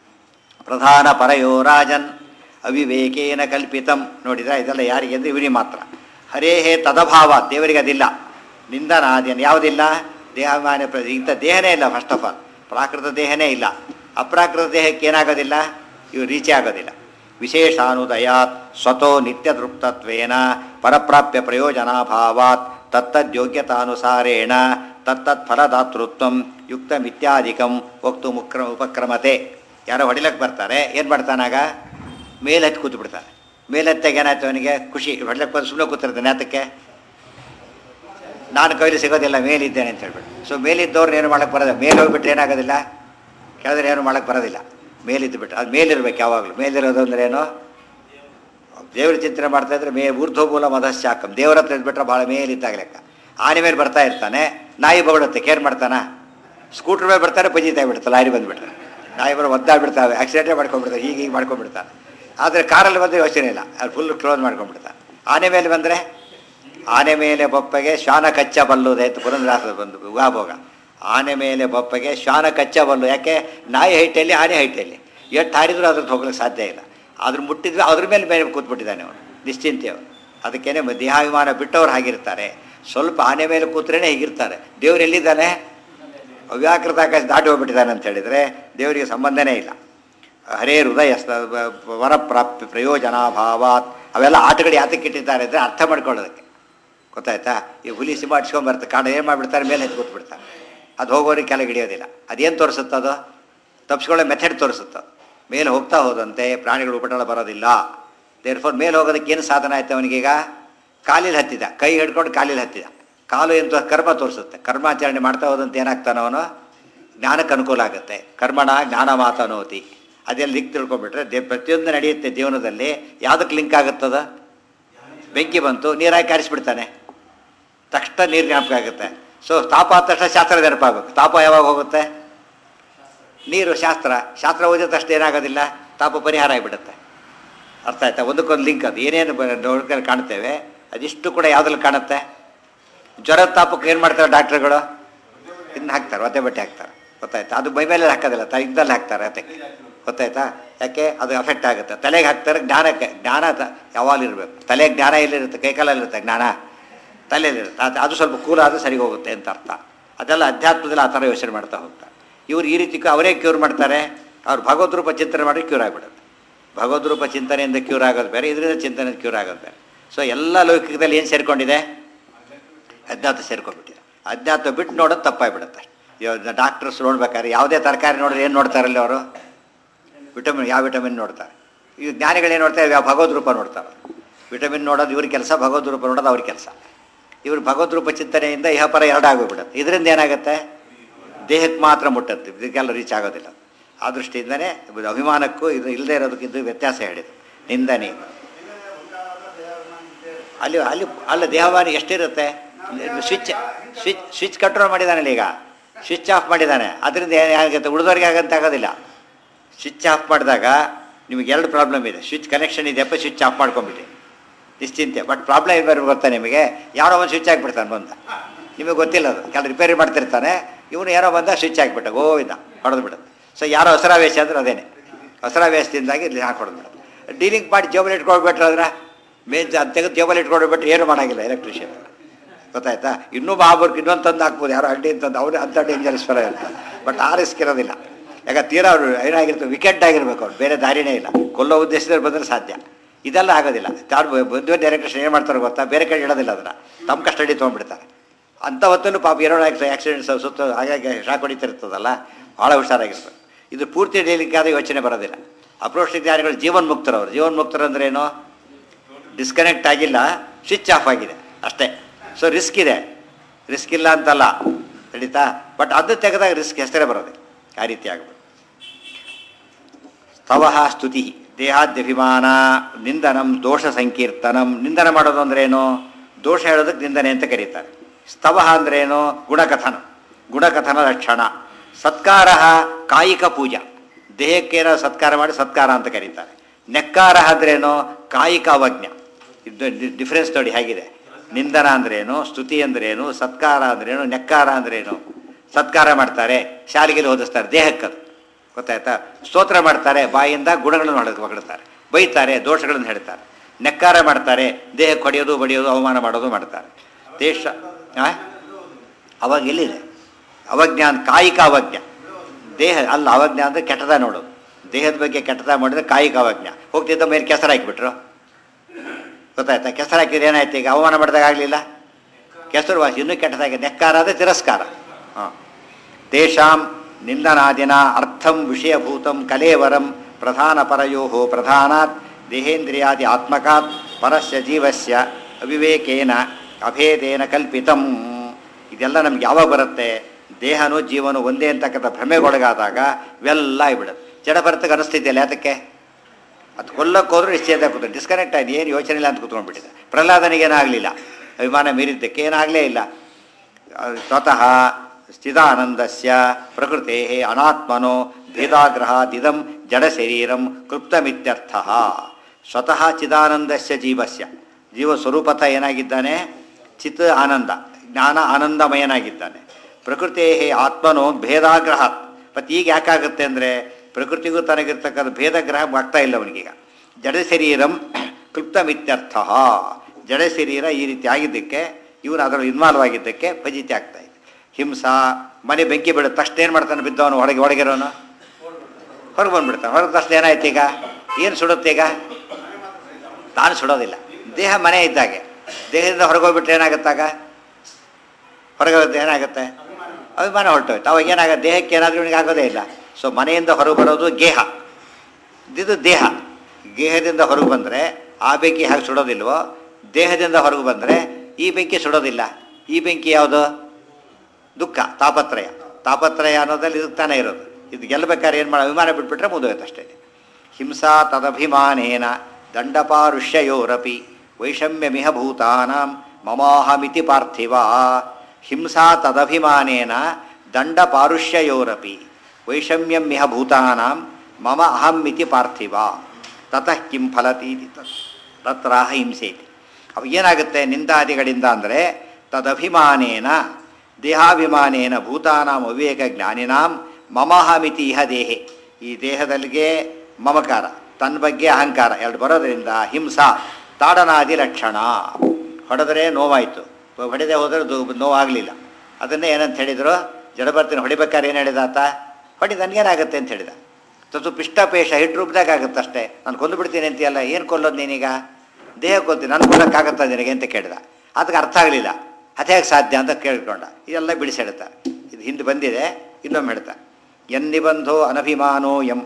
ಪ್ರಧಾನ ಪರಯೋ ರಾಜನ್ ಅವಿವೇಕೇನ ಕಲ್ಪಿತಂ ನೋಡಿದ್ರೆ ಇದೆಲ್ಲ ಯಾರಿಗೆ ಅಂದರೆ ಇವರಿಗೆ ಮಾತ್ರ ಹರೇ ಹೇ ತದಭಾವ ದೇವರಿಗೆ ಅದಿಲ್ಲ ನಿಂದನಾದೇನು ಯಾವುದಿಲ್ಲ ದೇಹಾಭಿಮಾನ ಪ್ರ ಇಂಥ ದೇಹನೇ ಇಲ್ಲ ಫಸ್ಟ್ ಆಫ್ ಆಲ್ ಪ್ರಾಕೃತ ದೇಹನೇ ಇಲ್ಲ ಅಪ್ರಾಕೃತ ದೇಹಕ್ಕೆ ಏನಾಗೋದಿಲ್ಲ ಇವು ರೀಚೆ ಆಗೋದಿಲ್ಲ ವಿಶೇಷಾನುದಯಾತ್ ಸ್ವತೋ ನಿತ್ಯ ತೃಪ್ತತ್ವೇನ ಪರಪ್ರಾಪ್ಯ ಪ್ರಯೋಜನಾಭಾವಾತ್ ತತ್ತದ್ಯೋಗ್ಯತಾನುಸಾರೇಣ ತತ್ತತ್ ಫಲದಾತೃತ್ವಂ ಯುಕ್ತಮಿತ್ಯಾದಿಕಂ ವಕ್ತು ಮುಕ್ರ ಉಪಕ್ರಮತೆ ಯಾರೋ ಹೊಡಿಲಕ್ಕೆ ಬರ್ತಾರೆ ಏನು ಮಾಡ್ತಾನಾಗ ಮೇಲೆ ಹತ್ತಿ ಕೂತು ಬಿಡ್ತಾನೆ ಮೇಲೆ ಹತ್ತಾಗ ಏನಾಯ್ತು ಅವನಿಗೆ ಖುಷಿ ಹೊಡ್ಲಕ್ಕೆ ಬಂದು ಸುಮ್ಮನೆ ಕೂತಿರ್ತಾನೆ ಯಾತಕ್ಕೆ ನಾನು ಕೈಲಿ ಸಿಗೋದಿಲ್ಲ ಮೇಲಿದ್ದೇನೆ ಅಂತ ಹೇಳ್ಬಿಟ್ಟು ಸೊ ಮೇಲಿದ್ದವ್ರನ್ನ ಏನು ಮಾಡಕ್ಕೆ ಬರೋದಿಲ್ಲ ಮೇಲೆ ಹೋಗ್ಬಿಟ್ರೆ ಏನಾಗೋದಿಲ್ಲ ಕೆಳದ್ರೆ ಏನು ಮಾಡಕ್ಕೆ ಬರೋದಿಲ್ಲ ಮೇಲಿದ್ದು ಬಿಟ್ಟು ಅದು ಮೇಲಿರ್ಬೇಕು ಯಾವಾಗಲೂ ಮೇಲಿರೋದು ಅಂದ್ರೆ ಏನು ದೇವ್ರ ಚಿಂತನೆ ಮಾಡ್ತಾ ಇದ್ರೆ ಮೇ ಊರ್ಧ್ವಮೂಲ ಮದಶ್ಚಾಕಂ ದೇವರ ಹತ್ರ ಇದ್ಬಿಟ್ರೆ ಭಾಳ ಮೇಲಿದ್ದಾಗ ಲೆಕ್ಕ ಆನೆ ಮೇಲೆ ಬರ್ತಾ ಇರ್ತಾನೆ ನಾಯಿ ಬಗಡುತ್ತೆ ಕೇರ್ ಮಾಡ್ತಾನ ಸ್ಕೂಟ್ರ್ ಮೇಲೆ ಬರ್ತಾರೆ ಪಂಜಿತಾ ಬಿಡ್ತಾರೆ ಲಾರಿ ಬಂದುಬಿಟ್ರೆ ನಾಯಿ ಬರೋ ಒದ್ದಾಡ್ಬಿಡ್ತಾವೆ ಆಕ್ಸಿಡೆಂಟೇ ಮಾಡ್ಕೊಂಡ್ಬಿಡ್ತಾರೆ ಹೀಗೆ ಹೀಗೆ ಮಾಡ್ಕೊಂಡ್ಬಿಡ್ತಾನೆ ಆದರೆ ಕಾರಲ್ಲಿ ಬಂದರೆ ಯೋಚನೆ ಇಲ್ಲ ಅದು ಫುಲ್ ಕ್ಲೋಸ್ ಮಾಡ್ಕೊಂಡ್ಬಿಡ್ತಾನೆ ಆನೆ ಮೇಲೆ ಬಂದರೆ ಆನೆ ಮೇಲೆ ಬಪ್ಪಗೆ ಶ್ವಾನ ಕಚ್ಚ ಬಲ್ಲುದೆ ಅಂತ ಪುರಂದ್ರಾಸದ ಬಂದು ಉಗಾಭೋಗ ಆನೆ ಮೇಲೆ ಬಪ್ಪಗೆ ಶ್ವಾನ ಕಚ್ಚ ಬಲ್ಲು ಯಾಕೆ ನಾಯಿ ಹೈಟಲ್ಲಿ ಆನೆ ಹೈಟಲ್ಲಿ ಎಷ್ಟು ಹಾರಿದ್ರು ಅದ್ರದ್ದು ಹೋಗ್ಲಿಕ್ಕೆ ಸಾಧ್ಯ ಇಲ್ಲ ಅದ್ರ ಮುಟ್ಟಿದ್ವಿ ಅದ್ರ ಮೇಲೆ ಮೇಲೆ ಕೂತ್ಬಿಟ್ಟಿದ್ದಾನೆ ಅವನು ನಿಶ್ಚಿಂತೆ ಅವನು ಅದಕ್ಕೇನೆ ದೇಹಾಭಿಮಾನ ಬಿಟ್ಟವ್ರು ಹಾಗಿರ್ತಾರೆ ಸ್ವಲ್ಪ ಆನೆ ಮೇಲೆ ಕೂತ್ರೇನೆ ಹೀಗಿರ್ತಾರೆ ದೇವ್ರು ಎಲ್ಲಿದ್ದಾನೆ ಅವ್ಯಾಕೃತ ಆಕಾಶ ದಾಟಿ ಹೋಗ್ಬಿಟ್ಟಿದ್ದಾನೆ ಅಂತ ಹೇಳಿದರೆ ದೇವರಿಗೆ ಸಂಬಂಧನೇ ಇಲ್ಲ ಹರೇ ಹೃದಯ ವರಪ್ರಾಪ್ತಿ ಪ್ರಯೋಜನಾಭಾವಾತ್ ಅವೆಲ್ಲ ಆಟಗಳು ಯಾತಕ್ಕೆ ಇಟ್ಟಿದ್ದಾರೆ ಅಂದರೆ ಅರ್ಥ ಮಾಡ್ಕೊಳ್ಳೋದಕ್ಕೆ ಗೊತ್ತಾಯ್ತಾ ಈ ಹುಲಿ ಸಿಂಹ ಅಡ್ಸ್ಕೊಂಬರ್ತಾರೆ ಕಾಡು ಏನು ಮಾಡಿಬಿಡ್ತಾರೆ ಮೇಲೆ ಎದ್ದು ಕೂತ್ಬಿಡ್ತಾರೆ ಅದು ಹೋಗೋರಿಗೆ ಕೆಳಗೆ ಹಿಡಿಯೋದಿಲ್ಲ ಅದೇನು ತೋರಿಸುತ್ತೆ ಅದು ತಪ್ಪಿಸ್ಕೊಳ್ಳೋ ಮೆಥಡ್ ತೋರಿಸುತ್ತೆ ಮೇಲೆ ಹೋಗ್ತಾ ಹೋದಂತೆ ಪ್ರಾಣಿಗಳು ಉಪಟಳ ಬರೋದಿಲ್ಲ ದೇರ್ಫೋರ್ ಮೇಲೆ ಹೋಗೋದಕ್ಕೆ ಏನು ಸಾಧನ ಆಯ್ತು ಅವನಿಗೀಗ ಕಾಲಿಲ್ ಹತ್ತಿದ ಕೈ ಹಿಡ್ಕೊಂಡು ಕಾಲಿಲ್ ಹತ್ತಿದ ಕಾಲು ಎಂತ ಕರ್ಮ ತೋರಿಸುತ್ತೆ ಕರ್ಮಾಚರಣೆ ಮಾಡ್ತಾ ಹೋದಂತೆ ಏನಾಗ್ತಾನೆ ಅವನು ಜ್ಞಾನಕ್ಕೆ ಅನುಕೂಲ ಆಗುತ್ತೆ ಕರ್ಮಣ ಜ್ಞಾನ ಮಾತನೋತಿ ಅದೆಲ್ಲ ಲಿಂಕ್ ತಿಳ್ಕೊಂಡ್ಬಿಟ್ರೆ ದೇ ಪ್ರತಿಯೊಂದು ನಡೆಯುತ್ತೆ ಜೀವನದಲ್ಲಿ ಯಾವುದಕ್ಕೆ ಲಿಂಕ್ ಆಗುತ್ತದ ಬೆಂಕಿ ಬಂತು ನೀರಾಗಿ ಕಾರಿಸ್ಬಿಡ್ತಾನೆ ತಕ್ಷಣ ನೀರು ಜ್ಞಾಪಕ ಆಗುತ್ತೆ ಸೊ ತಾಪ ಆದ ತಕ್ಷಣ ಶಾಸ್ತ್ರ ನೆನಪಾಗಬೇಕು ತಾಪ ಯಾವಾಗ ಹೋಗುತ್ತೆ ನೀರು ಶಾಸ್ತ್ರ ಶಾಸ್ತ್ರ ಓದಿದ ತಕ್ಷಣ ಏನಾಗೋದಿಲ್ಲ ತಾಪ ಪರಿಹಾರ ಆಗಿಬಿಡುತ್ತೆ ಅರ್ಥ ಆಯ್ತಾ ಒಂದಕ್ಕೊಂದು ಲಿಂಕ್ ಅದು ಏನೇನು ಬ- ನೋಡ್ಕೊಂಡು ಕಾಣ್ತೇವೆ ಅದಿಷ್ಟು ಕೂಡ ಯಾವುದ್ರಲ್ಲಿ ಕಾಣುತ್ತೆ ಜ್ವರ ತಾಪಕ್ಕೆ ಏನು ಮಾಡ್ತಾರೆ ಡಾಕ್ಟ್ರುಗಳು ಇದನ್ನ ಹಾಕ್ತಾರೆ ಒತ್ತೆ ಬಟ್ಟೆ ಹಾಕ್ತಾರೆ ಗೊತ್ತಾಯ್ತಾ ಅದು ಮೈ ಮೇಲೆ ಹಾಕೋದಿಲ್ಲ ತ ಇದ್ದಲ್ಲಿ ಹಾಕ್ತಾರೆ ಅದಕ್ಕೆ ಗೊತ್ತಾಯ್ತಾ ಯಾಕೆ ಅದು ಅಫೆಕ್ಟ್ ಆಗುತ್ತೆ ತಲೆಗೆ ಹಾಕ್ತಾರೆ ಜ್ಞಾನಕ್ಕೆ ಜ್ಞಾನ ತ- ಯಾವಾಗಲೂ ಇರಬೇಕು ತಲೆ ಜ್ಞಾನ ಎಲ್ಲಿರುತ್ತೆ ಕೈಕಾಲಲ್ಲಿರುತ್ತೆ ಜ್ಞಾನ ತಲೆಯಲ್ಲಿರುತ್ತೆ ಅದು ಅದು ಸ್ವಲ್ಪ ಕೂಲ್ ಆದರೆ ಸರಿ ಹೋಗುತ್ತೆ ಅಂತ ಅರ್ಥ ಅದೆಲ್ಲ ಅಧ್ಯಾತ್ಮದಲ್ಲಿ ಆ ಥರ ಯೋಚನೆ ಮಾಡ್ತಾ ಹೋಗ್ತಾರೆ ಇವ್ರು ಈ ರೀತಿ ಕ- ಅವರೇ ಕ್ಯೂರ್ ಮಾಡ್ತಾರೆ ಅವ್ರು ಭಗವದ್ ರೂಪ ಚಿಂತನೆ ಮಾಡಿ ಕ್ಯೂರ್ ಆಗಿಬಿಡುತ್ತೆ ಭಗವದ್ ರೂಪ ಚಿಂತನೆಯಿಂದ ಕ್ಯೂರ್ ಆಗೋದು ಬೇರೆ ಇದರಿಂದ ಚಿಂತನೆ ಕ್ಯೂರ್ ಆಗೋದು ಬೇರೆ ಸೊ ಎಲ್ಲ ಲೌಕಿಕದಲ್ಲಿ ಏನು ಸೇರ್ಕೊಂಡಿದೆ ಅಜ್ಞಾತ ಸೇರ್ಕೊಂಡ್ಬಿಟ್ಟಿದೆ ಅಜ್ಞಾತ ಬಿಟ್ಟು ನೋಡೋದು ತಪ್ಪಾಗ್ಬಿಡುತ್ತೆ ಇವಾಗ ಡಾಕ್ಟರ್ಸ್ ನೋಡ್ಬೇಕಾದ್ರೆ ಯಾವುದೇ ತರಕಾರಿ ನೋಡಿದ್ರೆ ಏನು ನೋಡ್ತಾರಲ್ಲ ಅವರು ವಿಟಮಿನ್ ಯಾವ ವಿಟಮಿನ್ ನೋಡ್ತಾರೆ ಈಗ ಜ್ಞಾನಿಗಳು ಏನು ನೋಡ್ತಾರೆ ಯಾವ ಭಗವದ್ ರೂಪ ನೋಡ್ತಾರೆ ವಿಟಮಿನ್ ನೋಡೋದು ಇವ್ರ ಕೆಲಸ ಭಗವದ್ ರೂಪ ನೋಡೋದು ಅವ್ರ ಕೆಲಸ ಇವ್ರು ಭಗವದ್ ರೂಪ ಚಿಂತನೆಯಿಂದ ಇಹಪರ ಎರಡಾಗೋಗ್ಬಿಡುತ್ತೆ ಇದರಿಂದ ಏನಾಗುತ್ತೆ ದೇಹಕ್ಕೆ ಮಾತ್ರ ಮುಟ್ಟುತ್ತೆ ಇದಕ್ಕೆಲ್ಲ ರೀಚ್ ಆಗೋದಿಲ್ಲ ಆ ದೃಷ್ಟಿಯಿಂದನೇ ಇದು ಅಭಿಮಾನಕ್ಕೂ ಇದು ಇಲ್ಲದೆ ಇರೋದಕ್ಕೆ ಇದು ವ್ಯತ್ಯಾಸ ಹೇಳಿದ್ದು ನಿಂದನೆ ಅಲ್ಲಿ ಅಲ್ಲಿ ಅಲ್ಲ ದೇಹವಾನಿ ಎಷ್ಟಿರುತ್ತೆ ಸ್ವಿಚ್ ಸ್ವಿಚ್ ಸ್ವಿಚ್ ಕಂಟ್ರೋಲ್ ಮಾಡಿದಾನಲ್ಲ ಈಗ ಸ್ವಿಚ್ ಆಫ್ ಮಾಡಿದ್ದಾನೆ ಅದರಿಂದ ಏನಾಗುತ್ತೆ ಉಳಿದವ್ರಿಗೆ ಆಗಂತ ಆಗೋದಿಲ್ಲ ಸ್ವಿಚ್ ಆಫ್ ಮಾಡಿದಾಗ ನಿಮಗೆ ಎರಡು ಪ್ರಾಬ್ಲಮ್ ಇದೆ ಸ್ವಿಚ್ ಕನೆಕ್ಷನ್ ಇದೆಯಪ್ಪ ಸ್ವಿಚ್ ಆಫ್ ಮಾಡ್ಕೊಂಬಿಟ್ಟು ನಿಶ್ಚಿಂತೆ ಬಟ್ ಪ್ರಾಬ್ಲಮ್ ಏನು ಬರೋದು ಗೊತ್ತಾ ನಿಮಗೆ ಯಾರೋ ಒಂದು ಸ್ವಿಚ್ ಹಾಕ್ಬಿಡ್ತಾನೆ ಬಂದ ನಿಮಗೆ ಗೊತ್ತಿಲ್ಲ ಅದು ಕೆಲ ರಿಪೇರಿ ಮಾಡ್ತಿರ್ತಾನೆ ಇವನು ಯಾರೋ ಬಂದ ಸ್ವಿಚ್ ಹಾಕ್ಬಿಟ್ಟ ಗೋವಿಂದ ಹೊಡೆದು ಬಿಡುತ್ತೆ ಸೊ ಯಾರೋ ಹಸರಾವೇಶ ಅಂದ್ರೆ ಅದೇನೆ ಹಸರಾವೇಶದಿಂದಾಗಿ ಇಲ್ಲಿ ಹಾಕಿ ಹೊಡೆದು ಬಿಡುತ್ತೆ ಡೀಲಿಂಗ್ ಮಾಡಿ ಜೇಬಲ್ಲಿ ಇಟ್ಕೊಳ್ಬಿಟ್ರೆ ಅದರ ಮೇನ್ ಅದು ತೆಗೆದು ಜೇಬಲ್ಲಿ ಇಟ್ಕೊಳ್ಬಿಟ್ರೆ ಏನು ಮಾಡೋಂಗಿಲ್ಲ ಎಲೆಕ್ಟ್ರಿಷಿಯನ್ ಗೊತ್ತಾಯ್ತಾ ಇನ್ನೂ ಬಾಬರ್ಗೆ ಇನ್ನೊಂದು ತಂದು ಹಾಕ್ಬೋದು ಯಾರೋ ಅಡ್ಡಿ ಅಂತಂದು ಅವ್ರು ಅಂಥ ಡೇಂಜರಸ್ ಫರ ಅಂತ ಬಟ್ ಆ ರಿಸ್ಕ್ ಇರೋದಿಲ್ಲ ಯಾಕೆ ತೀರಾ ಅವರು ಏನಾಗಿರ್ತವೆ ವಿಕೆಟ್ ಆಗಿರ್ಬೇಕು ಅವ್ರು ಬೇರೆ ದಾರಿನೇ ಇಲ್ಲ ಕೊಲ್ಲೋ ಉದ್ದೇಶದಲ್ಲಿ ಬಂದರೆ ಸಾಧ್ಯ ಇದೆಲ್ಲ ಆಗೋದಿಲ್ಲ ತಾರು ಬಂದು ಡೈರೆಕ್ಟರ್ಸ್ ಏನು ಮಾಡ್ತಾರೆ ಗೊತ್ತಾ ಬೇರೆ ಕಡೆ ಇಡೋದಿಲ್ಲ ಅದನ್ನು ತಮ್ಮ ಕಸ್ಟಡಿ ತೊಗೊಂಡ್ಬಿಡ್ತಾರೆ ಅಂಥ ಹೊತ್ತಲ್ಲೂ ಪಾಪ ಏನೋ ಆಕ್ಸಿಡೆಂಟ್ಸ್ ಸುತ್ತ ಹಾಗಾಗಿ ಶಾಕ್ ಹೊಡಿತಿರ್ತದಲ್ಲ ಭಾಳ ಹುಷಾರಾಗಿರ್ಬೇಕು ಇದು ಪೂರ್ತಿ ಡೈಲಿಂಗ್ ಆದ ಯೋಚನೆ ಬರೋದಿಲ್ಲ ಅಪ್ರೋಚ್ ಜ್ಞಾನಿಗಳು ಜೀವನ್ಮುಕ್ತರವರು ಜೀವನ್ಮುಕ್ತರು ಅಂದ್ರೇನು ಡಿಸ್ಕನೆಕ್ಟ್ ಆಗಿಲ್ಲ ಸ್ವಿಚ್ ಆಫ್ ಆಗಿದೆ ಅಷ್ಟೇ ಸೊ ರಿಸ್ಕ್ ಇದೆ ರಿಸ್ಕ್ ಇಲ್ಲ ಅಂತಲ್ಲ ನಡೀತಾ ಬಟ್ ಅದು ತೆಗೆದಾಗ ರಿಸ್ಕ್ ಹೆಸರೇ ಬರೋದು ಆ ರೀತಿ ಆಗ್ಬೋದು ಸ್ತವಃ ಸ್ತುತಿ ದೇಹಾದ್ಯಭಿಮಾನ ನಿಂದನಂ ದೋಷ ಸಂಕೀರ್ತನಂ ನಿಂದನ ಮಾಡೋದು ಅಂದ್ರೇನು ದೋಷ ಹೇಳೋದಕ್ಕೆ ನಿಂದನೆ ಅಂತ ಕರೀತಾರೆ ಸ್ತವಃ ಅಂದ್ರೇನು ಗುಣಕಥನ ಗುಣಕಥನ ಲಕ್ಷಣ ಸತ್ಕಾರ ಕಾಯಿಕ ಪೂಜಾ ದೇಹಕ್ಕೇನೋ ಸತ್ಕಾರ ಮಾಡಿ ಸತ್ಕಾರ ಅಂತ ಕರೀತಾರೆ ನೆಕ್ಕಾರ ಅಂದ್ರೇನು ಕಾಯಿಕ ಅವಜ್ಞ ಇದು ಡಿಫ್ರೆನ್ಸ್ ನೋಡಿ ಹೇಗಿದೆ ನಿಂದನ ಅಂದ್ರೇನು ಸ್ತುತಿ ಅಂದ್ರೇನು ಸತ್ಕಾರ ಅಂದ್ರೇನು ನೆಕ್ಕಾರ ಅಂದ್ರೇನು ಸತ್ಕಾರ ಮಾಡ್ತಾರೆ ಶಾಲೆಗೆಲ್ಲಿ ಓದಿಸ್ತಾರೆ ದೇಹಕ್ಕದು ಗೊತ್ತಾಯ್ತಾ ಸ್ತೋತ್ರ ಮಾಡ್ತಾರೆ ಬಾಯಿಂದ ಗುಣಗಳನ್ನು ಮಾಡೋದು ಹೊಗಳ್ತಾರೆ ಬೈತಾರೆ ದೋಷಗಳನ್ನು ಹೇಳ್ತಾರೆ ನೆಕ್ಕಾರ ಮಾಡ್ತಾರೆ ದೇಹಕ್ಕೆ ಹೊಡೆಯೋದು ಬಡಿಯೋದು ಅವಮಾನ ಮಾಡೋದು ಮಾಡ್ತಾರೆ ದೇಶ ಆ? ಅವಾಗ ಎಲ್ಲಿದೆ ಅವಜ್ಞ ಅಂತ ಕಾಯಿಕ ಅವಜ್ಞ ದೇಹ ಅಲ್ಲ ಅವಜ್ಞ ಅಂದರೆ ಕೆಟ್ಟದ ನೋಡೋದು ದೇಹದ ಬಗ್ಗೆ ಕೆಟ್ಟದ ಮಾಡಿದ್ರೆ ಕಾಯಿಕ ಅವಜ್ಞ ಹೋಗ್ತಿದ್ದ ಮೇಲೆ ಕೆಸರು ಹಾಕಿಬಿಟ್ರು ಗೊತ್ತಾಯ್ತಾ ಕೆಸರು ಹಾಕಿದ್ರೆ ಏನಾಯ್ತು ಈಗ ಅವಮಾನ ಮಾಡಿದಾಗ ಆಗಲಿಲ್ಲ ಕೆಸರು ವಾಸಿ ಇನ್ನೂ ಕೆಟ್ಟದಾಗಿದೆ ನೆಕ್ಕಾರ ಅಂದರೆ ತಿರಸ್ಕಾರ ಹಾಂ ತೇಷಾಂ ನಿಂದನಾದಿನ ಅರ್ಥಂ ವಿಷಯಭೂತಂ ಕಲೇವರಂ ಪ್ರಧಾನ ಪರಯೋ ಪ್ರಧಾನಾತ್ ದೇಹೇಂದ್ರಿಯಾದಿ ಆತ್ಮಕಾತ್ ಪರಸ್ಯ ಜೀವಸ್ಯ ಅವಿವೇಕೇನ ಅಭೇದೇನ ಕಲ್ಪಿತಂ ಇದೆಲ್ಲ ನಮ್ಗೆ ಯಾವಾಗ ಬರುತ್ತೆ ದೇಹನೂ ಜೀವನು ಒಂದೇ ಅಂತಕ್ಕಂಥ ಭ್ರಮೆಗೊಳಗಾದಾಗ ಇವೆಲ್ಲ ಆಗಿಬಿಡುತ್ತೆ ಜಡ ಬರ್ತಕ್ಕೆ ಅನಿಸ್ತಿದೆಯಲ್ಲ ಅದಕ್ಕೆ ಅದು ಕೊಲ್ಲಕ್ಕೆ ಹೋದ್ರೂ ನಿಶ್ಚಯದ ಕೂತು ಡಿಸ್ಕನೆಕ್ಟ್ ಆಗಿ ಏನು ಯೋಚನೆ ಇಲ್ಲ ಅಂತ ಕೂತ್ಕೊಂಡ್ಬಿಟ್ಟಿದೆ ಪ್ರಹ್ಲಾದನಿಗೆ ಏನಾಗಲಿಲ್ಲ ಅಭಿಮಾನ ಮೀರಿದ್ದಕ್ಕೆ ಏನಾಗಲೇ ಇಲ್ಲ ಅಹ್ ಸ್ವತಃ ಸ್ಥಿತಾನಂದಸ್ಯ ಪ್ರಕೃತೆ ಅನಾತ್ಮನೋ ಭೇದಾಗ್ರಹಾದಿದಂ ಜಡ ಶರೀರಂ ಕೃಪ್ತಮಿತ್ಯರ್ಥ ಸ್ವತಃ ಚಿದಾನಂದಸ್ಯ ಜೀವಸ್ಯ ಜೀವ ಸ್ವರೂಪತಃ ಏನಾಗಿದ್ದಾನೆ ಚಿತ್ ಆನಂದ ಜ್ಞಾನ ಆನಂದಮಯನಾಗಿದ್ದಾನೆ ಪ್ರಕೃತಿ ಆತ್ಮನೋ ಭೇದಾಗ್ರಹಾತ್ ಮತ್ತು ಈಗ ಯಾಕಾಗುತ್ತೆ ಅಂದರೆ ಪ್ರಕೃತಿಗೂ ತನಗಿರ್ತಕ್ಕಂಥ ಭೇದಗ್ರಹ ಆಗ್ತಾ ಇಲ್ಲ ಅವನಿಗೀಗ ಜಡ ಶರೀರಂ ಕೃಪ್ತಮಿತ್ಯರ್ಥ ಜಡ ಶರೀರ ಈ ರೀತಿ ಆಗಿದ್ದಕ್ಕೆ ಇವನು ಅದರಲ್ಲಿ ಇನ್ವಾಲ್ವ್ ಆಗಿದ್ದಕ್ಕೆ ಫಜಿತಿ ಆಗ್ತಾ ಇದೆ ಹಿಂಸಾ ಮನೆ ಬೆಂಕಿ ಬೀಳುತ್ತೆ ತಕ್ಷಣ ಏನು ಮಾಡ್ತಾನೆ ಬಿದ್ದವನು ಹೊರಗೆ ಒಳಗಿರೋನು ಹೊರಗೆ ಬಂದ್ಬಿಡ್ತಾನೆ ಹೊರಗೆ ತಕ್ಷಣ ಏನಾಯ್ತು ಈಗ ಏನು ಸುಡುತ್ತೆ ಈಗ ತಾನು ಸುಡೋದಿಲ್ಲ ದೇಹ ಮನೆ ಇದ್ದಾಗೆ ದೇಹದಿಂದ ಹೊರಗೋಗ್ಬಿಟ್ರೆ ಏನಾಗುತ್ತಾಗ ಹೊರಗೋಗುತ್ತೆ ಏನಾಗುತ್ತೆ ಅಭಿಮಾನ ಹೊರಟೋಯ್ತು ಅವಾಗ ಏನಾಗುತ್ತೆ ದೇಹಕ್ಕೆ ಏನಾದರೂ ಇವನಿಗೆ ಆಗೋದೇ ಇಲ್ಲ ಸೊ ಮನೆಯಿಂದ ಹೊರಗೆ ಬರೋದು ಗೇಹ ಇದು ದೇಹ ಗೇಹದಿಂದ ಹೊರಗೆ ಬಂದರೆ ಆ ಬೆಂಕಿ ಹಾಗೆ ಸುಡೋದಿಲ್ವೋ ದೇಹದಿಂದ ಹೊರಗೆ ಬಂದರೆ ಈ ಬೆಂಕಿ ಸುಡೋದಿಲ್ಲ ಈ ಬೆಂಕಿ ಯಾವುದು ದುಃಖ ತಾಪತ್ರಯ ತಾಪತ್ರಯ ಅನ್ನೋದಲ್ಲಿ ಇದಕ್ಕೆ ತಾನೇ ಇರೋದು ಇದು ಗೆಲ್ಲಬೇಕಾದ್ರೆ ಏನು ಮಾಡಿ ಅಭಿಮಾನ ಬಿಟ್ಬಿಟ್ರೆ ಮುಗಿದೋಯ್ತು ಅಷ್ಟೇ ಹಿಂಸಾ ತದಭಿಮಾನೇನ ದಂಡಪಾರುಷ್ಯಯೋರಪಿ ವೈಷಮ್ಯಮಿಹ ಭೂತಾನಾಂ ಮಮಾಹಮಿತಿ ಪಾರ್ಥಿವ ಹಿಂಸಾ ತದಭಿಮಾನೇನ ದಂಡಪಾರುಷ್ಯಯೋರಪಿ ವೈಷಮ್ಯಮಿಹ ಭೂತಾನಾಂ ಮಮ ಅಹಂ ಇತಿ ಪಾರ್ಥಿವ ತತಃ ಕಿಂ ಫಲತಿ ಇತಿ ತತ್ ತತ್ರ ಹಿಂಸೇತಿ ಅವು ಏನಾಗುತ್ತೆ ನಿಂದಾದಿಗಳಿಂದ ಅಂದರೆ ತದಭಿಮಾನೇನ ದೇಹಾಭಿಮಾನೇನ ಭೂತಾನಾಂ ಅವಿವೇಕ ಜ್ಞಾನಿನಾಂ ಮಮಹಮಿತಿ ಇಹ ದೇಹೆ ಈ ದೇಹದಲ್ಲಿಗೆ ಮಮಕಾರ ತನ್ನ ಬಗ್ಗೆ ಅಹಂಕಾರ ಎರಡು ಬರೋದರಿಂದ ಹಿಂಸಾ ತಾಡನಾದಿ ಲಕ್ಷಣ ಹೊಡೆದರೆ ನೋವಾಯಿತು ಹೊಡೆದೇ ಹೋದರೆ ದು- ನೋವಾಗಲಿಲ್ಲ ಅದನ್ನೇ ಏನಂತ ಹೇಳಿದರು ಜಡಭರ್ತಿನ ಹೊಡಿಬೇಕಾದ್ರೆ ಏನು ಹೇಳಿದ ಆತ ಹೊಡಿ ನನಗೇನಾಗುತ್ತೆ ಅಂತ ಹೇಳಿದ ತತ್ತು ಪಿಷ್ಟಪೇಶ ಹಿಟ್ಟು ರೂಪದಾಗ ಆಗುತ್ತೆ ಅಷ್ಟೇ ನಾನು ಕೊಂದು ಬಿಡ್ತೀನಿ ಅಂತೀಯಲ್ಲ ಏನು ಕೊಲ್ಲೋದು ನೀನೀಗ ದೇಹ ಕೊಲ್ತೀನಿ ನಾನು ಕೊಲ್ಲಕ್ಕಾಗತ್ತ ನಿನಗೆ ಅಂತ ಕೇಳಿದ ಅದಕ್ಕೆ ಅರ್ಥ ಆಗಲಿಲ್ಲ ಅದು ಹೇಗೆ ಸಾಧ್ಯ ಅಂತ ಕೇಳ್ಕೊಂಡ ಇದೆಲ್ಲ ಬಿಡಿಸಿ ಹೇಳ್ತಾರೆ ಇದು ಹಿಂದೆ ಬಂದಿದೆ ಇನ್ನೊಮ್ಮೆ ಹೇಳ್ತಾರೆ ಎನ್ನಿಬಂಧೋ ಅನಭಿಮಾನೋ ಎಂ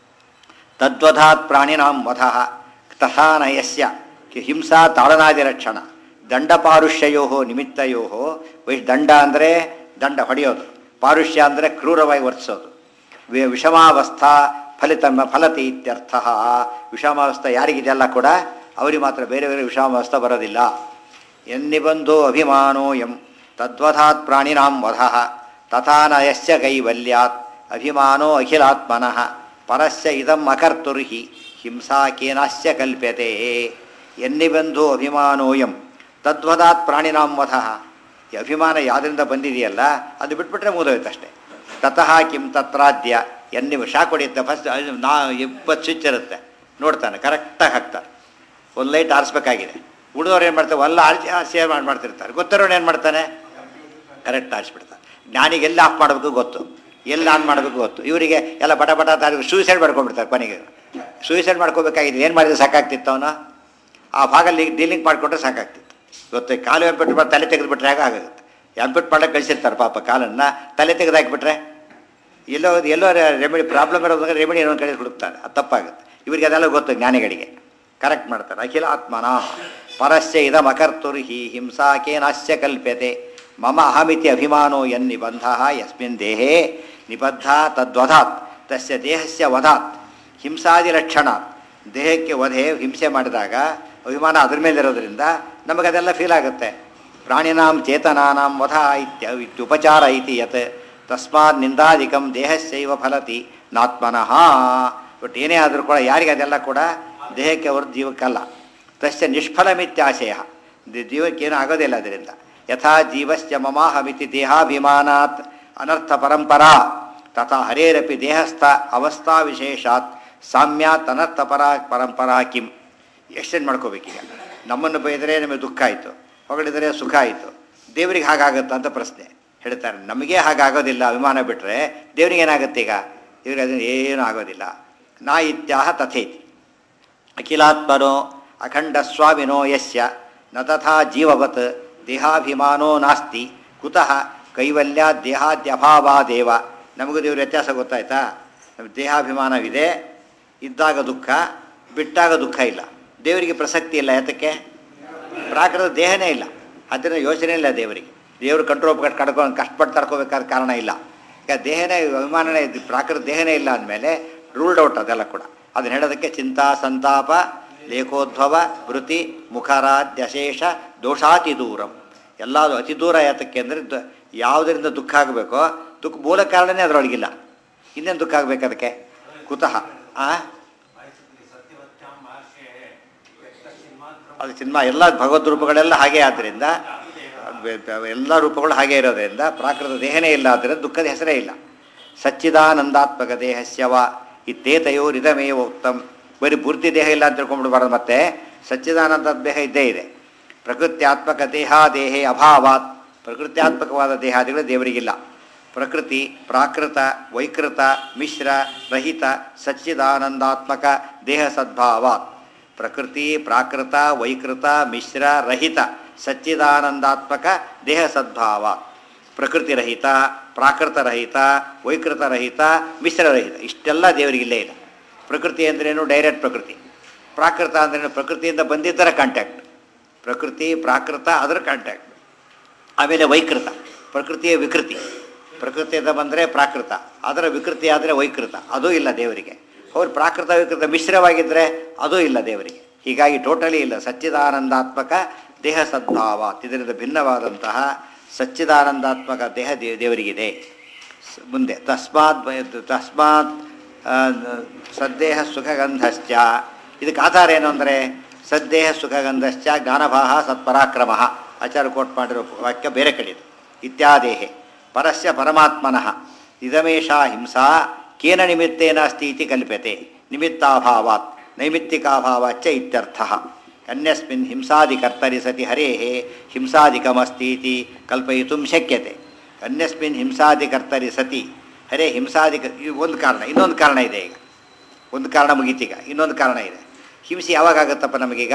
ತದ್ವಧಾತ್ ಪ್ರಾಣಿನಾಂ ವಧಃ ತಥಾ ನಯಸ್ಯ ಕಿ ಹಿಂಸಾ ತಾಳನಾದಿರಕ್ಷಣ ದಂಡಪಾರುಷ್ಯಯೋ ನಿಮಿತ್ತಯೋ ವೈ ದಂಡ ಅಂದರೆ ದಂಡ ಹೊಡೆಯೋದು ಪಾರುಷ್ಯ ಅಂದರೆ ಕ್ರೂರವಾಗಿ ವರ್ತಿಸೋದು ವಿ- ವಿಷಮಾವಸ್ಥಾ ಫಲಿತ ಫಲತಿ ಇತ್ಯರ್ಥ ವಿಷಮಾವಸ್ಥಾ ಯಾರಿಗಿದೆಲ್ಲ ಕೂಡ ಅವರಿಗೆ ಮಾತ್ರ ಬೇರೆ ಬೇರೆ ವಿಷಮಾವಸ್ಥಾ ಬರೋದಿಲ್ಲ ಎನ್ನಿಬಂಧೋ ಅಭಿಮಾನೋ ಎಂ ತದ್ವಧಾತ್ ಪ್ರಾಣಿನಾಂ ವಧಃ ತಥಾ ನಯಸ್ಯ ಕೈವಲ್ಯಾತ್ ಅಭಿಮಾನೋ ಅಖಿಲಾತ್ಮನಃ ಪರಸ್ಯ ಇದಂ ಅಕರ್ತುರ್ಹಿ ಹಿಂಸಾ ಕೇನಾಸ್ಯ ಕಲ್ಪ್ಯತೆ ಎನ್ನಿಬಂಧೋ ಅಭಿಮಾನೋಯಂ ತದ್ವದಾತ್ ಪ್ರಾಣಿನಾಂ ವಧಃ ಈ ಅಭಿಮಾನ ಯಾವುದರಿಂದ ಬಂದಿದೆಯಲ್ಲ ಅದು ಬಿಟ್ಬಿಟ್ರೆ ಮುಗಿದೋಯ್ತಷ್ಟೇ ತತಃ ಕಿಂ ತತ್ರಾದ್ಯ ಎನ್ನಿ ಶಾಕ್ ಹೊಡೆಯುತ್ತೆ ಫಸ್ಟ್ ನಾ ಇಪ್ಪತ್ತು ಸ್ವಿಚ್ ಇರುತ್ತೆ ನೋಡ್ತಾನೆ ಕರೆಕ್ಟಾಗಿ ಹಾಕ್ತಾರೆ ಒಂದು ಲೈಟ್ ಆರಿಸ್ಬೇಕಾಗಿದೆ ಉಳಿದವ್ರು ಏನು ಮಾಡ್ತಾರೆ ಎಲ್ಲ ಆರಿಸಿ ಸೇವ್ ಮಾಡಿ ಮಾಡ್ತಿರ್ತಾರೆ ಗೊತ್ತಿರೋನು ಏನು ಮಾಡ್ತಾನೆ ಕರೆಕ್ಟ್ ಆರಿಸ್ಬಿಡ್ತಾರೆ ಜ್ಞಾನಿಗೆ ಎಲ್ಲಿ ಆಫ್ ಮಾಡಬೇಕು ಗೊತ್ತು ಎಲ್ಲಿ ಆನ್ ಮಾಡಬೇಕು ಗೊತ್ತು ಇವರಿಗೆ ಎಲ್ಲ ಬಟ ಬಟ ತಾರಿ ಸೂಸೈಡ್ ಮಾಡ್ಕೊಂಡ್ಬಿಡ್ತಾರೆ ಕೊನೆಗೆ ಸೂಸೈಡ್ ಮಾಡ್ಕೋಬೇಕಾಗಿದೆ ಏನು ಮಾಡಿದ್ರೆ ಸಾಕಾಗ್ತಿತ್ತು ಅವನು ಆ ಭಾಗಲ್ಲಿ ಡೀಲಿಂಗ್ ಮಾಡಿಕೊಂಡ್ರೆ ಸಾಕಾಗ್ತಿತ್ತು ಇವತ್ತು ಕಾಲು ಎಂಪಿಟ್ಟು ಮಾಡಿ ತಲೆ ತೆಗೆದುಬಿಟ್ರೆ ಆಗ ಆಗುತ್ತೆ ಎಂಪಿಟ್ ಮಾಡಕ್ಕೆ ಕಳಿಸಿರ್ತಾರೆ ಪಾಪ ಕಾಲನ್ನು ತಲೆ ತೆಗೆದು ಹಾಕಿಬಿಟ್ರೆ ಎಲ್ಲೋ ಎಲ್ಲೋ ರೆಮಿಡಿ ಪ್ರಾಬ್ಲಮ್ ಇರೋದಾಗ ರೆಮಿಡಿ ಏನೋ ಕಡೆ ಹುಡುಕ್ತಾರೆ ಅದು ತಪ್ಪಾಗುತ್ತೆ ಇವರಿಗೆ ಅದೆಲ್ಲ ಗೊತ್ತು ಜ್ಞಾನಿಗಳಿಗೆ ಕರೆಕ್ಟ್ ಮಾಡ್ತಾರೆ ಅಖಿಲ ಆತ್ಮನ ಪರಸ್ಯ ಇದಂ ಅಕರ್ತುರ್ಹಿ ಹಿಂಸಾಕೇನಾಸ್ಯ ಕಲ್ಪ್ಯತೆ ಮಮ ಅಹಮಿತಿ ಅಭಿಮಾನೋ ಯನ್ ನಿಬಂಧ ಯಸ್ಮಿನ್ ದೇಹೇ ನಿಬದ್ಧ ತದ್ವಧಾತ್ ತಸ್ಯ ದೇಹಸ್ಯ ವಧಾತ್ ಹಿಂಸಾದಿ ಲಕ್ಷಣಾತ್ ದೇಹಕ್ಕೆ ವಧೆ ಹಿಂಸೆ ಮಾಡಿದಾಗ ಅಭಿಮಾನ ಅದ್ರ ಮೇಲೆ ಇರೋದ್ರಿಂದ ನಮಗದೆಲ್ಲ ಫೀಲ್ ಆಗುತ್ತೆ ಪ್ರಾಣಿನಾಂ ಚೇತನಾನಾಂ ವಧ ಇತ್ಯ ಇತ್ಯುಪಚಾರ ಇತಿ ಯತ್ ತಸ್ಮಾತ್ ನಿಂದಾಧಿಕಂ ದೇಹಸ್ಯೈವ ಫಲತಿ ನಾತ್ಮನಃ ಬಟ್ ಏನೇ ಆದರೂ ಕೂಡ ಯಾರಿಗೆ ಅದೆಲ್ಲ ಕೂಡ ದೇಹಕ್ಕೆ ಅವ್ರ ಜೀವಕ್ಕಲ್ಲ ತಸ್ಯ ನಿಷ್ಫಲಮಿತ್ಯಾಶಯ ದಿ- ಜೀವಕ್ಕೇನು ಆಗೋದಿಲ್ಲ ಅದರಿಂದ ಯಥಾ ಜೀವಸ್ಯ ಮಮಾಹಮಿತಿ ದೇಹಾಭಿಮಾನಾತ್ ಅನರ್ಥ ಪರಂಪರಾ ತಥಾ ಹರೇರಪಿ ದೇಹಸ್ಥ ಅವಸ್ಥಾ ವಿಶೇಷಾತ್ ಸಾಮ್ಯಾತ್ ಅನರ್ಥ ಪರ ಪರಂಪರಾ ಕಿಂ ಎಕ್ಸ್ಟೆಂಡ್ ಮಾಡ್ಕೋಬೇಕೀಗ ನಮ್ಮನ್ನು ಬೈದರೆ ನಮಗೆ ದುಃಖ ಆಯಿತು ಹೊಗಳಿದರೆ ಸುಖ ಆಯಿತು ದೇವರಿಗೆ ಹಾಗಾಗುತ್ತಾ ಅಂತ ಪ್ರಶ್ನೆ ಹೇಳ್ತಾರೆ ನಮಗೆ ಹಾಗಾಗೋದಿಲ್ಲ ಅಭಿಮಾನ ಬಿಟ್ಟರೆ ದೇವರಿಗೆ ಏನಾಗುತ್ತೆ ಈಗ ದೇವರಿಗೆ ಅದನ್ನು ಏನೂ ಆಗೋದಿಲ್ಲ ನಾ ಇತ್ಯಾಹ ತಥೇತಿ ಅಖಿಲಾತ್ಮನೋ ಅಖಂಡ ಸ್ವಾಮಿನೋ ಯಸ್ಯ ನ ತಥಾ ಜೀವವತ್ ದೇಹಾಭಿಮಾನೋ ನಾಸ್ತಿ ಕುತಃ ಕೈವಲ್ಯ ದೇಹಾದ್ಯಭಾವಾದೇವ ನಮಗೂ ದೇವ್ರ ವ್ಯತ್ಯಾಸ ಗೊತ್ತಾಯ್ತಾ ನಮ್ಗೆ ದೇಹಾಭಿಮಾನವಿದೆ ಇದ್ದಾಗ ದುಃಖ ಬಿಟ್ಟಾಗ ದುಃಖ ಇಲ್ಲ ದೇವರಿಗೆ ಪ್ರಸಕ್ತಿ ಇಲ್ಲ ಯಾತಕ್ಕೆ ಪ್ರಾಕೃತ ದೇಹನೇ ಇಲ್ಲ ಅದರಿಂದ ಯೋಚನೆ ಇಲ್ಲ ದೇವರಿಗೆ ದೇವರು ಕಂಟ್ರೋಲ್ ಕಡ್ಕೊಂಡು ಕಷ್ಟಪಟ್ಟು ತಡ್ಕೋಬೇಕಾದ ಕಾರಣ ಇಲ್ಲ ಈಗ ದೇಹನೇ ಅಭಿಮಾನನೇ ಇದು ಪ್ರಾಕೃತ ದೇಹನೇ ಇಲ್ಲ ಅಂದಮೇಲೆ ರೂಲ್ಡ್ ಔಟ್ ಅದೆಲ್ಲ ಕೂಡ ಅದನ್ನ ಹೇಳೋದಕ್ಕೆ ಚಿಂತಾ ಸಂತಾಪ ಲೇಖೋದ್ಭವ ವೃತ್ತಿ ಮುಖರಾದ್ಯಶೇಷ ದೋಷಾತಿ ದೂರಂ ಎಲ್ಲದು ಅತಿ ದೂರ ಯಾತಕ್ಕೆ ಅಂದರೆ ದ- ಯಾವುದರಿಂದ ದುಃಖ ಆಗಬೇಕೋ ದುಃಖ ಮೂಲ ಕಾರಣನೇ ಅದರೊಳಗಿಲ್ಲ ಇನ್ನೇನು ದುಃಖ ಆಗಬೇಕು ಅದಕ್ಕೆ ಕುತಃ ಆ ಅದು ಸಿನಿಮಾ ಎಲ್ಲ ಭಗವದ್ ರೂಪಗಳೆಲ್ಲ ಹಾಗೆ ಆದ್ದರಿಂದ ಬೆ- ಬೆ- ಎಲ್ಲ ರೂಪಗಳು ಹಾಗೆ ಇರೋದ್ರಿಂದ ಪ್ರಾಕೃತ ದೇಹನೇ ಇಲ್ಲ ಆದ್ದರಿಂದ ದುಃಖದ ಹೆಸರೇ ಇಲ್ಲ ಸಚ್ಚಿದಾನಂದಾತ್ಮಕ ದೇಹಸ್ಯವ ಇತ್ತೇತಯೋರಿದಮೇವ ಉತ್ತಮ್ ಬರೀ ಪೂರ್ತಿ ದೇಹ ಇಲ್ಲ ಅಂತ ತಿಳ್ಕೊಂಡ್ಬಿಡ್ಬಾರ್ದು ಮತ್ತೆ ಸಚ್ಚಿದಾನಂದ ದೇಹ ಇದ್ದೇ ಇದೆ ಪ್ರಕೃತ್ಯಾತ್ಮಕ ದೇಹ ದೇಹೇ ಅಭಾವಾತ್ ಪ್ರಕೃತ್ಯಾತ್ಮಕವಾದ ದೇಹಾದಿಗಳು ದೇವರಿಗಿಲ್ಲ ಪ್ರಕೃತಿ ಪ್ರಾಕೃತ ವೈಕೃತ ಮಿಶ್ರ ರಹಿತ ಸಚ್ಚಿದಾನಂದಾತ್ಮಕ ದೇಹ ಸದ್ಭಾವಾತ್ ಪ್ರಕೃತಿ ಪ್ರಾಕೃತ ವೈಕೃತ ಮಿಶ್ರ ರಹಿತ ಸಚ್ಚಿದಾನಂದಾತ್ಮಕ ದೇಹ ಸದ್ಭಾವ ಪ್ರಕೃತಿ ರಹಿತ ಪ್ರಾಕೃತ ರಹಿತ ವೈಕೃತ ರಹಿತ ಮಿಶ್ರ ರಹಿತ ಇಷ್ಟೆಲ್ಲ ದೇವರಿಗೆ ಇಲ್ಲೇ ಇಲ್ಲ ಪ್ರಕೃತಿ ಅಂದ್ರೇನು ಡೈರೆಕ್ಟ್ ಪ್ರಕೃತಿ ಪ್ರಾಕೃತ ಅಂದ್ರೇನು ಪ್ರಕೃತಿಯಿಂದ ಬಂದಿದ್ದರ ಕಾಂಟ್ಯಾಕ್ಟ್ ಪ್ರಕೃತಿ ಪ್ರಾಕೃತ ಅದರ ಕಾಂಟ್ಯಾಕ್ಟ್ ಆಮೇಲೆ ವೈಕೃತ ಪ್ರಕೃತಿಯ ವಿಕೃತಿ ಪ್ರಕೃತಿಯಿಂದ ಬಂದರೆ ಪ್ರಾಕೃತ ಅದರ ವಿಕೃತಿ ಆದರೆ ವೈಕೃತ ಅದೂ ಇಲ್ಲ ದೇವರಿಗೆ ಅವ್ರು ಪ್ರಾಕೃತ ವಿಕೃತ ಮಿಶ್ರವಾಗಿದ್ದರೆ ಅದೂ ಇಲ್ಲ ದೇವರಿಗೆ ಹೀಗಾಗಿ ಟೋಟಲಿ ಇಲ್ಲ ಸಚ್ಚಿದಾನಂದಾತ್ಮಕ ದೇಹ ಸದ್ಭಾವ ಇದರಿಂದ ಭಿನ್ನವಾದಂತಹ ಸಚ್ಚಿದಾನಂದಾತ್ಮಕ ದೇಹ ದೇ ದೇವರಿಗಿದೆ ಸ್- ಮುಂದೆ ತಸ್ಮಾತ್ ಬ- ತಸ್ಮಾತ್ ಆ, ಸದ್ದೇಹ ಸುಖಗಂಧಶ್ಚ ಇದಕ್ಕೆ ಆಧಾರ ಏನು ಅಂದರೆ ಸದ್ದೇಹ ಸುಖಗಂಧಶ್ಚ ಜ್ಞಾನಭಾಹ ಸತ್ಪರಾಕ್ರಮ ಆಚಾರ್ಯ ಕೋಟ್ ಮಾಡಿರೋ ವಾಕ್ಯ ಬೇರೆ ಕಡೆ ಇದು ಇತ್ಯಾದೇಹೆ ಪರಸ್ಯ ಪರಮಾತ್ಮನಃ ಇದಮೇಷಾ ಹಿಂಸಾ ಕೇನ ನಿಮಿತ್ತೇನ ಅಸ್ತಿ ಇತಿ ಕಲ್ಪ್ಯತೆ ನಿಮಿತ್ತಾಭಾವಾತ್ ನೈಮಿತ್ತಿಕಾಭಾವಾಚ್ಚ ಇತ್ಯರ್ಥ ಅನ್ಯಸ್ಮಿನ್ ಹಿಂಸಾದಿಕರ್ತರಿ ಸತಿ ಹರೇಃ ಹಿಂಸಾದಿಕಮಸ್ತಿ ಇತಿ ಕಲ್ಪಯಿತುಂ ಶಕ್ಯತೆ ಅನ್ಯಸ್ಮಿನ್ ಹಿಂಸಾದಿಕರ್ತರಿ ಸತಿ ಹರೇ ಹಿಂಸಾದಿಕ ಇದು ಒಂದು ಕಾರಣ ಇನ್ನೊಂದು ಕಾರಣ ಇದೆ ಈಗ ಒಂದು ಕಾರಣ ಮುಗೀತೀಗ ಇನ್ನೊಂದು ಕಾರಣ ಇದೆ ಹಿಂಸೆ ಯಾವಾಗ ಆಗುತ್ತಪ್ಪ ನಮಗೀಗ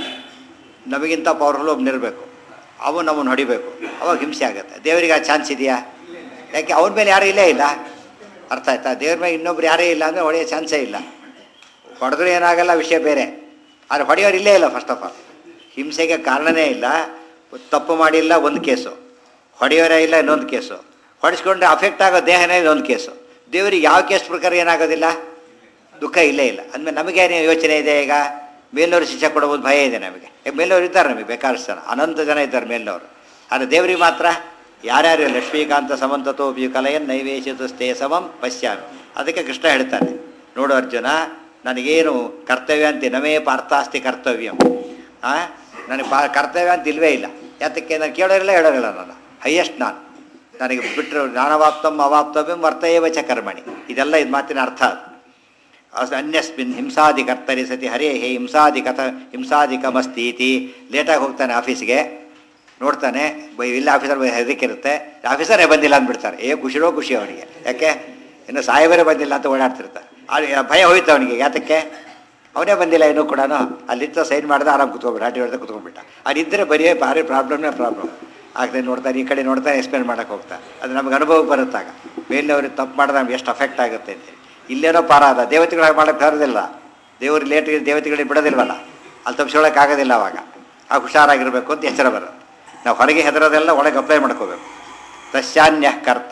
ನಮಗಿಂತ ಪವರ್ಫುಲ್ ಒಬ್ಬನಿರಬೇಕು ಅವನು ನಮ್ಮನ್ನು ಹೊಡಿಬೇಕು ಅವಾಗ ಹಿಂಸೆ ಆಗುತ್ತೆ ದೇವರಿಗೆ ಆ ಚಾನ್ಸ್ ಇದೆಯಾ ಯಾಕೆ ಅವನ ಮೇಲೆ ಯಾರೂ ಇಲ್ಲೇ ಇಲ್ಲ ಅರ್ಥ ಆಯ್ತಾ ದೇವ್ರ ಮೇಲೆ ಇನ್ನೊಬ್ರು ಯಾರೇ ಇಲ್ಲ ಅಂದರೆ ಹೊಡೆಯೋ ಚಾನ್ಸೇ ಇಲ್ಲ ಹೊಡೆದ್ರೂ ಏನಾಗಲ್ಲ ವಿಷಯ ಬೇರೆ ಆದರೆ ಹೊಡೆಯೋರು ಇಲ್ಲೇ ಇಲ್ಲ ಫಸ್ಟ್ ಆಫ್ ಆಲ್ ಹಿಂಸೆಗೆ ಕಾರಣನೇ ಇಲ್ಲ ತಪ್ಪು ಮಾಡಿಲ್ಲ ಒಂದು ಕೇಸು ಹೊಡೆಯೋರೇ ಇಲ್ಲ ಇನ್ನೊಂದು ಕೇಸು ಹೊಡೆಸ್ಕೊಂಡ್ರೆ ಅಫೆಕ್ಟ್ ಆಗೋ ದೇಹನೇ ಇನ್ನೊಂದು ಕೇಸು ದೇವರಿಗೆ ಯಾವ ಕೇಸ್ ಪ್ರಕಾರ ಏನಾಗೋದಿಲ್ಲ ದುಃಖ ಇಲ್ಲೇ ಇಲ್ಲ ಅಂದಮೇಲೆ ನಮಗೇನು ಯೋಚನೆ ಇದೆ ಈಗ ಮೇಲವರು ಶಿಕ್ಷೆ ಕೊಡಬಹುದು ಭಯ ಇದೆ ನಮಗೆ ಈಗ ಮೇಲವರು ಇದ್ದಾರೆ ನಮಗೆ ಬೇಕಾದಷ್ಟು ಜನ ಅನಂತ ಜನ ಇದ್ದಾರೆ ಮೇಲಿನವರು ಆದರೆ ದೇವರಿಗೆ ಮಾತ್ರ ಯಾರ್ಯಾರು ಲಕ್ಷ್ಮೀಕಾಂತ ಸಮಂತತೋಪಿ ಕಲೆಯನ್ ನೈವೇಶಿತಸ್ಥೇ ಸಮಂ ಪಶ್ಯಾಮಿ ಅದಕ್ಕೆ ಕೃಷ್ಣ ಹೇಳ್ತಾನೆ ನೋಡು ಅರ್ಜುನ ನನಗೇನು ಕರ್ತವ್ಯ ಅಂತ ನಮೇ ಪಾರ್ಥಾಸ್ತಿ ಕರ್ತವ್ಯಂ ಆ ನನಗೆ ಪಾ ಕರ್ತವ್ಯ ಅಂತ ಇಲ್ವೇ ಇಲ್ಲ ಯಾತಕ್ಕೆ ನಾನು ಕೇಳೋರಿಲ್ಲ ಹೇಳೋರಿಲ್ಲ ನಾನು ಹೈಯೆಸ್ಟ್ ನಾನು ನನಗೆ ಬಿಟ್ಟರು ಜ್ಞಾನವಾಪ್ತಂ ಅವಾಪ್ತವ್ಯಂ ವರ್ತಯೇವ ಚ ಕರ್ಮಣಿ ಇದೆಲ್ಲ ಇದು ಮಾತಿನ ಅರ್ಥ ಅದು ಅಸ್ ಅನ್ಯಸ್ಮಿನ್ ಹಿಂಸಾದಿ ಕರ್ತರಿ ಸತಿ ಹರೇ ಹೇ ಹಿಂಸಾದಿ ಕಥ ಹಿಂಸಾದಿಕಮಸ್ತಿ ಇತಿ ಲೇಟಾಗಿ ಹೋಗ್ತಾನೆ ಆಫೀಸ್ಗೆ ನೋಡ್ತಾನೆ ಬೈ ಇಲ್ಲಿ ಆಫೀಸರ್ ಹೆದರಿಕಿರುತ್ತೆ ಆಫೀಸರೇ ಬಂದಿಲ್ಲ ಅಂದ್ಬಿಡ್ತಾರೆ ಏ ಖುಷಿರೋ ಖುಷಿ ಅವನಿಗೆ ಯಾಕೆ ಇನ್ನು ಸಾಹೇಬರೇ ಬಂದಿಲ್ಲ ಅಂತ ಓಡಾಡ್ತಿರ್ತಾರೆ ಅಲ್ಲಿ ಭಯ ಹೋಯ್ತು ಅವನಿಗೆ ಯಾತಕ್ಕೆ ಅವನೇ ಬಂದಿಲ್ಲ ಇನ್ನೂ ಕೂಡ ಅಲ್ಲಿಂದ ಸೈನ್ ಮಾಡಿದ ಆರಾಮ್ ಕುತ್ಕೊಂಡ್ಬಿಟ್ಟು ಹಾಟಿ ಹೊಡೆದ ಕುತ್ಕೊಂಡ್ಬಿಟ್ಟ ಅದಿದ್ದರೆ ಬರೀ ಭಾರಿ ಪ್ರಾಬ್ಲಮ್ನೇ ಪ್ರಾಬ್ಲಮ್ ಆಗ್ತದೆ ನೋಡ್ತಾನೆ ಈ ಕಡೆ ನೋಡ್ತಾನೆ ಎಕ್ಸ್ಪ್ಲೇನ್ ಮಾಡೋಕೆ ಹೋಗ್ತಾರೆ ಅದು ನಮ್ಗೆ ಅನುಭವ ಬರುತ್ತಾಗ ಮೇಲಿನವ್ರಿಗೆ ತಪ್ಪು ಮಾಡಿದ್ರೆ ನಮ್ಗೆ ಎಷ್ಟು ಅಫೆಕ್ಟ್ ಆಗುತ್ತೆ ಅಂತೇಳಿ ಇಲ್ಲೇನೋ ಪಾರಾದ ದೇವತೆಗಳಿಗೆ ಮಾಡೋಕ್ಕೆ ಬರೋದಿಲ್ಲ ದೇವ್ರು ಲೇಟ್ ದೇವತೆಗಳಿಗೆ ಬಿಡೋದಿಲ್ವಲ್ಲ ಅಲ್ಲಿ ತಪ್ಪಿಸ್ಕೊಳ್ಳೋಕೆ ಆಗೋದಿಲ್ಲ ಅವಾಗ ಆ ಹುಷಾರಾಗಿರಬೇಕು ಅಂತ ಎಚ್ಚರ ಬರೋದು ನಾವು ಹೊರಗೆ ಹೆದರೋದೆಲ್ಲ ಒಳಗೆ ಅಪ್ಲೈ ಮಾಡ್ಕೋಬೇಕು ತಸ್ಯಾನ್ಯ ಕರ್ತ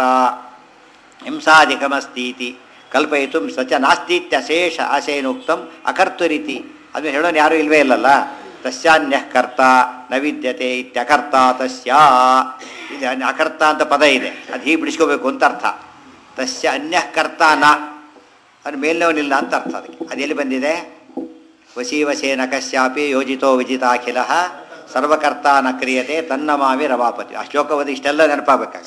ಹಿಂಸಾಧಿಕಮಸ್ತೀತಿ ಕಲ್ಪಯಿತು ಸಚ ನಾಸ್ತೀತ್ಯಶೇಷ ಆಶಯನುಕ್ತಂ ಅಕರ್ತುರೀತಿ ಅದನ್ನು ಹೇಳೋನು ಯಾರೂ ಇಲ್ವೇ ಇಲ್ಲಲ್ಲ ತಸ್ಯಾನ್ಯ ಕರ್ತ ನ ವಿದ್ಯತೆ ಇತ್ಯಕರ್ತ ತಸ್ಯ ಇದು ಅನ್ಯ- ಅಕರ್ತ ಅಂತ ಪದ ಇದೆ ಅದು ಹೀಗೆ ಬಿಡಿಸ್ಕೋಬೇಕು ಅಂತ ಅರ್ಥ ತಸ್ಯ ಅನ್ಯ ಕರ್ತ ನ ಅದು ಮೇಲ್ನವನಿಲ್ಲ ಅಂತ ಅರ್ಥ ಅದಕ್ಕೆ ಅದು ಎಲ್ಲಿ ಬಂದಿದೆ ವಶೀ ವಶೇನ ಕಶ್ಯಾಪಿ ಯೋಜಿತೋ ವಿಜಿತಾಖಿಲ ಸರ್ವಕರ್ತ ನ ಕ್ರಿಯತೆ ತನ್ನ ಮಾವಿ ರಮಾಪತಿ ಆ ಶ್ಲೋಕವನ್ನು ಇಷ್ಟೆಲ್ಲ ನೆನಪಾಗಬೇಕಾಗ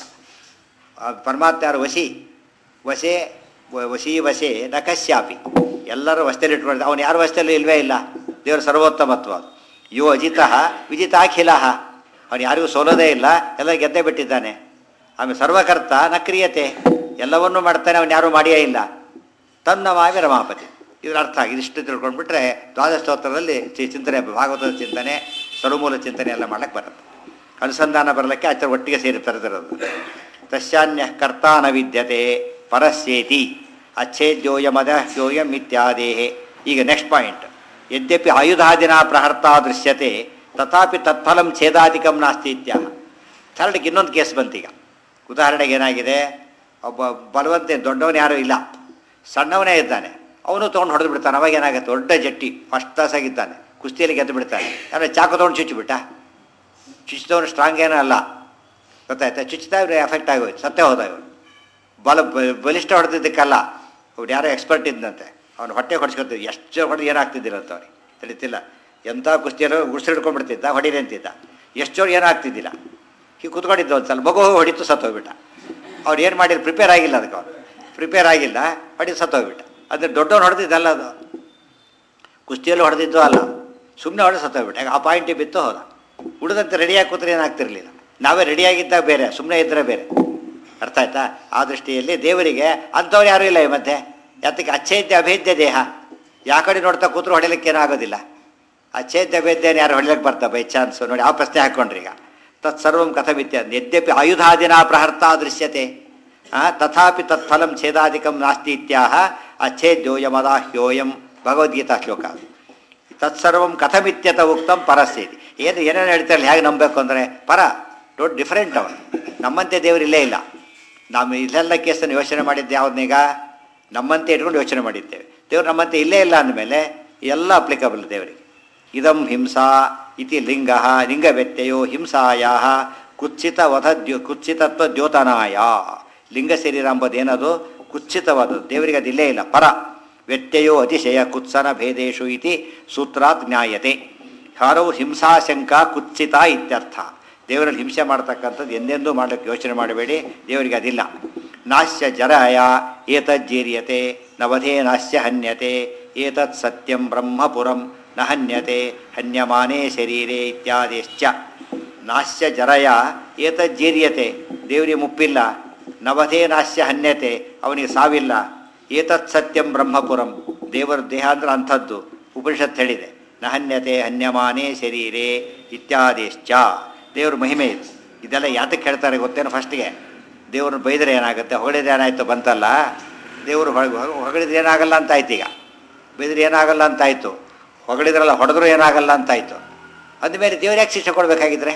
ಪರಮಾತ್ಮ ಯಾರು ವಶಿ ವಶೆ ವ- ವಶೀ ವಶೆ ನ ಕಶ್ಯಾಪಿ ಎಲ್ಲರೂ ವಸ್ತಲ್ಲಿ ಇಟ್ಕೊಂಡಿದ್ದ ಅವನು ಯಾರ ವಸ್ತಲ್ಲೂ ಇಲ್ವೇ ಇಲ್ಲ ದೇವರ ಸರ್ವೋತ್ತಮತ್ವ ಅದು ಯೋ ಅಜಿತ ವಿಜಿತಾಖಿಲ ಅವನು ಯಾರಿಗೂ ಸೋಲೋದೇ ಇಲ್ಲ ಎಲ್ಲ ಗೆದ್ದೇ ಬಿಟ್ಟಿದ್ದಾನೆ ಆಮೇಲೆ ಸರ್ವಕರ್ತ ನ ಕ್ರಿಯತೆ ಎಲ್ಲವನ್ನೂ ಮಾಡ್ತಾನೆ ಅವನು ಯಾರೂ ಮಾಡಿಯೇ ಇಲ್ಲ ತನ್ನ ಮಾವಿ ರಮಾಪತಿ ಇದರ ಅರ್ಥ ಇದಿಷ್ಟು ತಿಳ್ಕೊಂಡ್ಬಿಟ್ರೆ ದ್ವಾದಶ ಸ್ತೋತ್ರದಲ್ಲಿ ಚಿ- ಚಿಂತನೆ ಭಾಗವತದ ಚಿಂತನೆ ಸರ್ವಮೂಲ ಚಿಂತನೆ ಎಲ್ಲ ಮಾಡಕ್ಕೆ ಬರುತ್ತೆ ಅನುಸಂಧಾನ ಬರಲಿಕ್ಕೆ ಆಚಾರ ಒಟ್ಟಿಗೆ ಸೇರಿ ತರೆದಿರೋದು ತಸ್ಯಾನ್ಯ ಕರ್ತ ನ ವಿದ್ಯತೆ ಪರಸ್ಯೇತಿ ಅಚ್ಛೇದ್ಯೋಯಮದ ಯೋಯಂ ಇತ್ಯಾದೇಹೆ ಈಗ ನೆಕ್ಸ್ಟ್ ಪಾಯಿಂಟ್ ಯದ್ಯಪಿ ಆಯುಧಾದಿನ ಪ್ರಹರ್ತ ದೃಶ್ಯತೆ ತಥಾಪಿ ತತ್ಫಲಂ ಛೇದಾಧಿಕಂ ನಾಸ್ತಿ ಇತ್ಯಾಹ ಥರ್ಡ್ಗೆ ಇನ್ನೊಂದು ಕೇಸ್ ಬಂತೀಗ ಉದಾಹರಣೆಗೆ ಏನಾಗಿದೆ ಒಬ್ಬ ಬಲವಂತೆ ದೊಡ್ಡವನು ಯಾರೂ ಇಲ್ಲ ಸಣ್ಣವನೇ ಇದ್ದಾನೆ ಅವನು ತೊಗೊಂಡು ಹೊಡೆದು ಬಿಡ್ತಾನೆ ಅವಾಗ ಏನಾಗುತ್ತೆ ದೊಡ್ಡ ಜಟ್ಟಿ ಫಸ್ಟ್ ಕ್ಲಾಸಾಗಿದ್ದಾನೆ ಕುಸ್ತಿಯಲ್ಲಿ ಗೆದ್ದು ಬಿಡ್ತಾನೆ ಯಾರು ಚಾಕು ತೊಗೊಂಡು ಚುಚ್ಚಿಬಿಟ್ಟ ಚುಚ್ಚಿದವನು ಸ್ಟ್ರಾಂಗ್ ಏನೂ ಅಲ್ಲ ಗೊತ್ತಾಯ್ತಾ ಚುಚ್ಚಿದ ಇವ್ರು ಎಫೆಕ್ಟ್ ಆಗೋಯ್ತು ಸತ್ತೇ ಹೋದ ಇವನು ಬಲ ಬ- ಬಲಿಷ್ಠ ಹೊಡೆದಿದ್ದಕ್ಕಲ್ಲ ಅವ್ರು ಯಾರೋ ಎಕ್ಸ್ಪರ್ಟ್ ಇದ್ದಂತೆ ಅವ್ನು ಹೊಟ್ಟೆ ಹೊಡ್ಸ್ಕೊತೀವಿ ಎಷ್ಟು ಹೊಡೆದು ಏನಾಗ್ತಿದ್ದಿರಂತ ಅವ್ರಿಗೆ ತಿಳಿತಿಲ್ಲ ಎಂಥ ಕುಸ್ತಿಯಲ್ಲೋ ಗುಡ್ಸಿಡ್ಕೊಂಡ್ಬಿಡ್ತಿದ್ದ ಹೊಡೀರಿ ಅಂತಿದ್ದ ಎಷ್ಟು ಜೋರು ಏನಾಗ್ತಿದ್ದಿಲ್ಲ ಹೀಗೆ ಕುತ್ಕೊಂಡಿದ್ದ ಒಂದು ಸಲ ಮಗು ಹೊಡಿತು ಸತ್ತೋಗ್ಬಿಟ್ಟ ಅವ್ರು ಏನು ಮಾಡಿದ್ರು ಪ್ರಿಪೇರ್ ಆಗಿಲ್ಲ ಅದಕ್ಕೆ ಅವ್ರು ಪ್ರಿಪೇರ್ ಆಗಿಲ್ಲ ಹೊಡಿ ಸತ್ತೋಗ್ಬಿಟ್ಟ ಅಂದರೆ ದೊಡ್ಡವ್ನು ಹೊಡೆದಿದ್ದಲ್ಲ ಅದು ಕುಸ್ತಿಯಲ್ಲಿ ಹೊಡೆದಿದ್ದು ಅಲ್ಲ ಸುಮ್ಮನೆ ಹೊಡೆದು ಸತ್ತೋಗ್ಬಿಟ್ಟ ಆ ಪಾಯಿಂಟಿಗೆ ಬಿತ್ತು ಹೋದ ಉಳಿದಂತೆ ರೆಡಿಯಾಗಿ ಕೂತ್ರೆ ಏನಾಗ್ತಿರ್ಲಿಲ್ಲ ನಾವೇ ರೆಡಿಯಾಗಿದ್ದಾಗ ಬೇರೆ ಸುಮ್ಮನೆ ಇದ್ದರೆ ಬೇರೆ ಅರ್ಥ ಆಯ್ತಾ ಆ ದೃಷ್ಟಿಯಲ್ಲಿ ದೇವರಿಗೆ ಅಂಥವ್ರು ಯಾರೂ ಇಲ್ಲ ಈ ಮಧ್ಯೆ ಯಾತಕ್ಕೆ ಅಚ್ಛೇದ್ಯ ಅಭೇದ್ಯ ದೇಹ ಯಾ ಕಡೆ ನೋಡ್ತಾ ಕೂತ್ರು ಹೊಡಿಲಿಕ್ಕೆ ಏನೂ ಆಗೋದಿಲ್ಲ ಆ ಚೇದ್ಯ ಬೇದ್ಯನ ಯಾರು ಹೊಡ್ಲಿಕ್ಕೆ ಬರ್ತಾ ಬೈ ಚಾನ್ಸ್ ನೋಡಿ ಆ ಪ್ರಶ್ನೆ ಹಾಕ್ಕೊಂಡ್ರಿ ಈಗ ತತ್ಸರ್ವಂ ಕಥಮಿತ್ಯ ಯದ್ಯಪಿ ಆಯುಧಾದಿನ ಪ್ರಹರ್ತ ದೃಶ್ಯತೆ ಆ, ತಥಾಪಿ ತತ್ಫಲಂ ಛೇದಾಧಿಕಂ ನಾಸ್ತಿ ಇತ್ಯಾಹ ಅಚ್ಛೇದ್ಯೋಯಮದಾಹ್ಯೋಯಂ ಭಗವದ್ಗೀತಾ ಶ್ಲೋಕ ಅದು. ತತ್ಸರ್ವಂ ಕಥಮಿತ್ಯತ ಉಕ್ತಂ ಪರಸ್ಯೇತಿ ಏನು ಏನೇನು ಹೇಳ್ತಾರೆ ಹೇಗೆ ನಂಬಬೇಕು ಅಂದರೆ ಪರ ದೊಡ್ಡ ಡಿಫರೆಂಟ್ ಅವನು ನಮ್ಮಂತೆ ದೇವರು ಇಲ್ಲೇ ಇಲ್ಲ ನಾವು ಇಲ್ಲೆಲ್ಲ ಕೇಸನ್ನು ಯೋಚನೆ ಮಾಡಿದ್ದೆ ಯಾವ್ದನ್ನೀಗ ನಮ್ಮಂತೆ ಇಟ್ಕೊಂಡು ಯೋಚನೆ ಮಾಡಿದ್ದೇವೆ ದೇವ್ರು ನಮ್ಮಂತೆ ಇಲ್ಲೇ ಇಲ್ಲ ಅಂದಮೇಲೆ ಎಲ್ಲ ಅಪ್ಲಿಕಬಲ್ ದೇವರಿಗೆ ಇದಂ ಹಿಂಸಾ ಇತಿ ಲಿಂಗ ಲಿಂಗ ವ್ಯತ್ಯಯೋ ಹಿಂಸಾಯ ಕುತ್ಸಿತ ವಧ ದ್ಯೋ ಕುತ್ಸಿತತ್ವ ದ್ಯೋತನಾಯ ಲಿಂಗ ಶರೀರ ಎಂಬುದೇನದು ಕುತ್ಸಿತವಾದದ್ದು ದೇವರಿಗೆ ಅದು ಇಲ್ಲೇ ಇಲ್ಲ ಪರ ವ್ಯತ್ಯಯೋ ಅತಿಶಯ ಕುತ್ಸನ ಭೇದೇಶು ಇತಿ ಸೂತ್ರಾತ್ ಜ್ಞಾಯತೆ ಹರವು ಹಿಂಸಾಶಂಕ ಕುತ್ಸಿತ ಇತ್ಯರ್ಥ ದೇವರಲ್ಲಿ ಹಿಂಸೆ ಮಾಡ್ತಕ್ಕಂಥದ್ದು ಎಂದೆಂದೂ ಮಾಡಲಿಕ್ಕೆ ಯೋಚನೆ ಮಾಡಬೇಡಿ ದೇವರಿಗೆ ಅದಿಲ್ಲ ನಾಶ್ಯ ಜರಾಯ ಏತಜ್ಜೀರ್ಯತೆ ನವಧೇ ನಾಶ್ಯ ಹನ್ಯತೆ ಏತತ್ ಸತ್ಯಂ ಬ್ರಹ್ಮಪುರಂ ನ ಹನ್ಯತೆ ಹನ್ಯಮಾನೇ ಶರೀರೆ ಇತ್ಯಾದಿಶ್ಚ ನಾಶ್ಯ ಜರಯ ಏತಜ್ಜೀರ್ಯತೆ ದೇವರಿಗೆ ಮುಪ್ಪಿಲ್ಲ ನವಧೇ ನಾಶ್ಯ ಹನ್ಯತೆ ಅವನಿಗೆ ಸಾವಿಲ್ಲ ಏತತ್ ಸತ್ಯಂ ಬ್ರಹ್ಮಪುರಂ ದೇವರ ದೇಹ ಅಂದ್ರೆ ಅಂಥದ್ದು ಉಪನಿಷತ್ ಹೇಳಿದೆ ನಹನ್ಯತೆ ಹನ್ಯಮಾನೇ ಶರೀರೆ ಇತ್ಯಾದಿಶ್ಚ ದೇವ್ರ ಮಹಿಮೆ ಇದು ಇದೆಲ್ಲ ಯಾತಕ್ಕೆ ಹೇಳ್ತಾರೆ ಗೊತ್ತೇನು ಫಸ್ಟಿಗೆ ದೇವ್ರನ್ನ ಬೈದರೆ ಏನಾಗುತ್ತೆ ಹೊಗಳಿದ್ರೆ ಏನಾಯ್ತು ಬಂತಲ್ಲ ದೇವರು ಹೊಗಳಿದ್ರೆ ಏನಾಗಲ್ಲ ಅಂತ ಆಯ್ತು ಈಗ ಬೈದ್ರೆ ಏನಾಗಲ್ಲ ಅಂತ ಆಯಿತು ಹೊಗಳಿದ್ರಲ್ಲ ಹೊಡೆದ್ರು ಏನಾಗಲ್ಲ ಅಂತ ಆಯಿತು ಅಂದಮೇಲೆ ದೇವ್ರು ಯಾಕೆ ಶಿಕ್ಷೆ ಕೊಡಬೇಕಾಗಿದ್ರೆ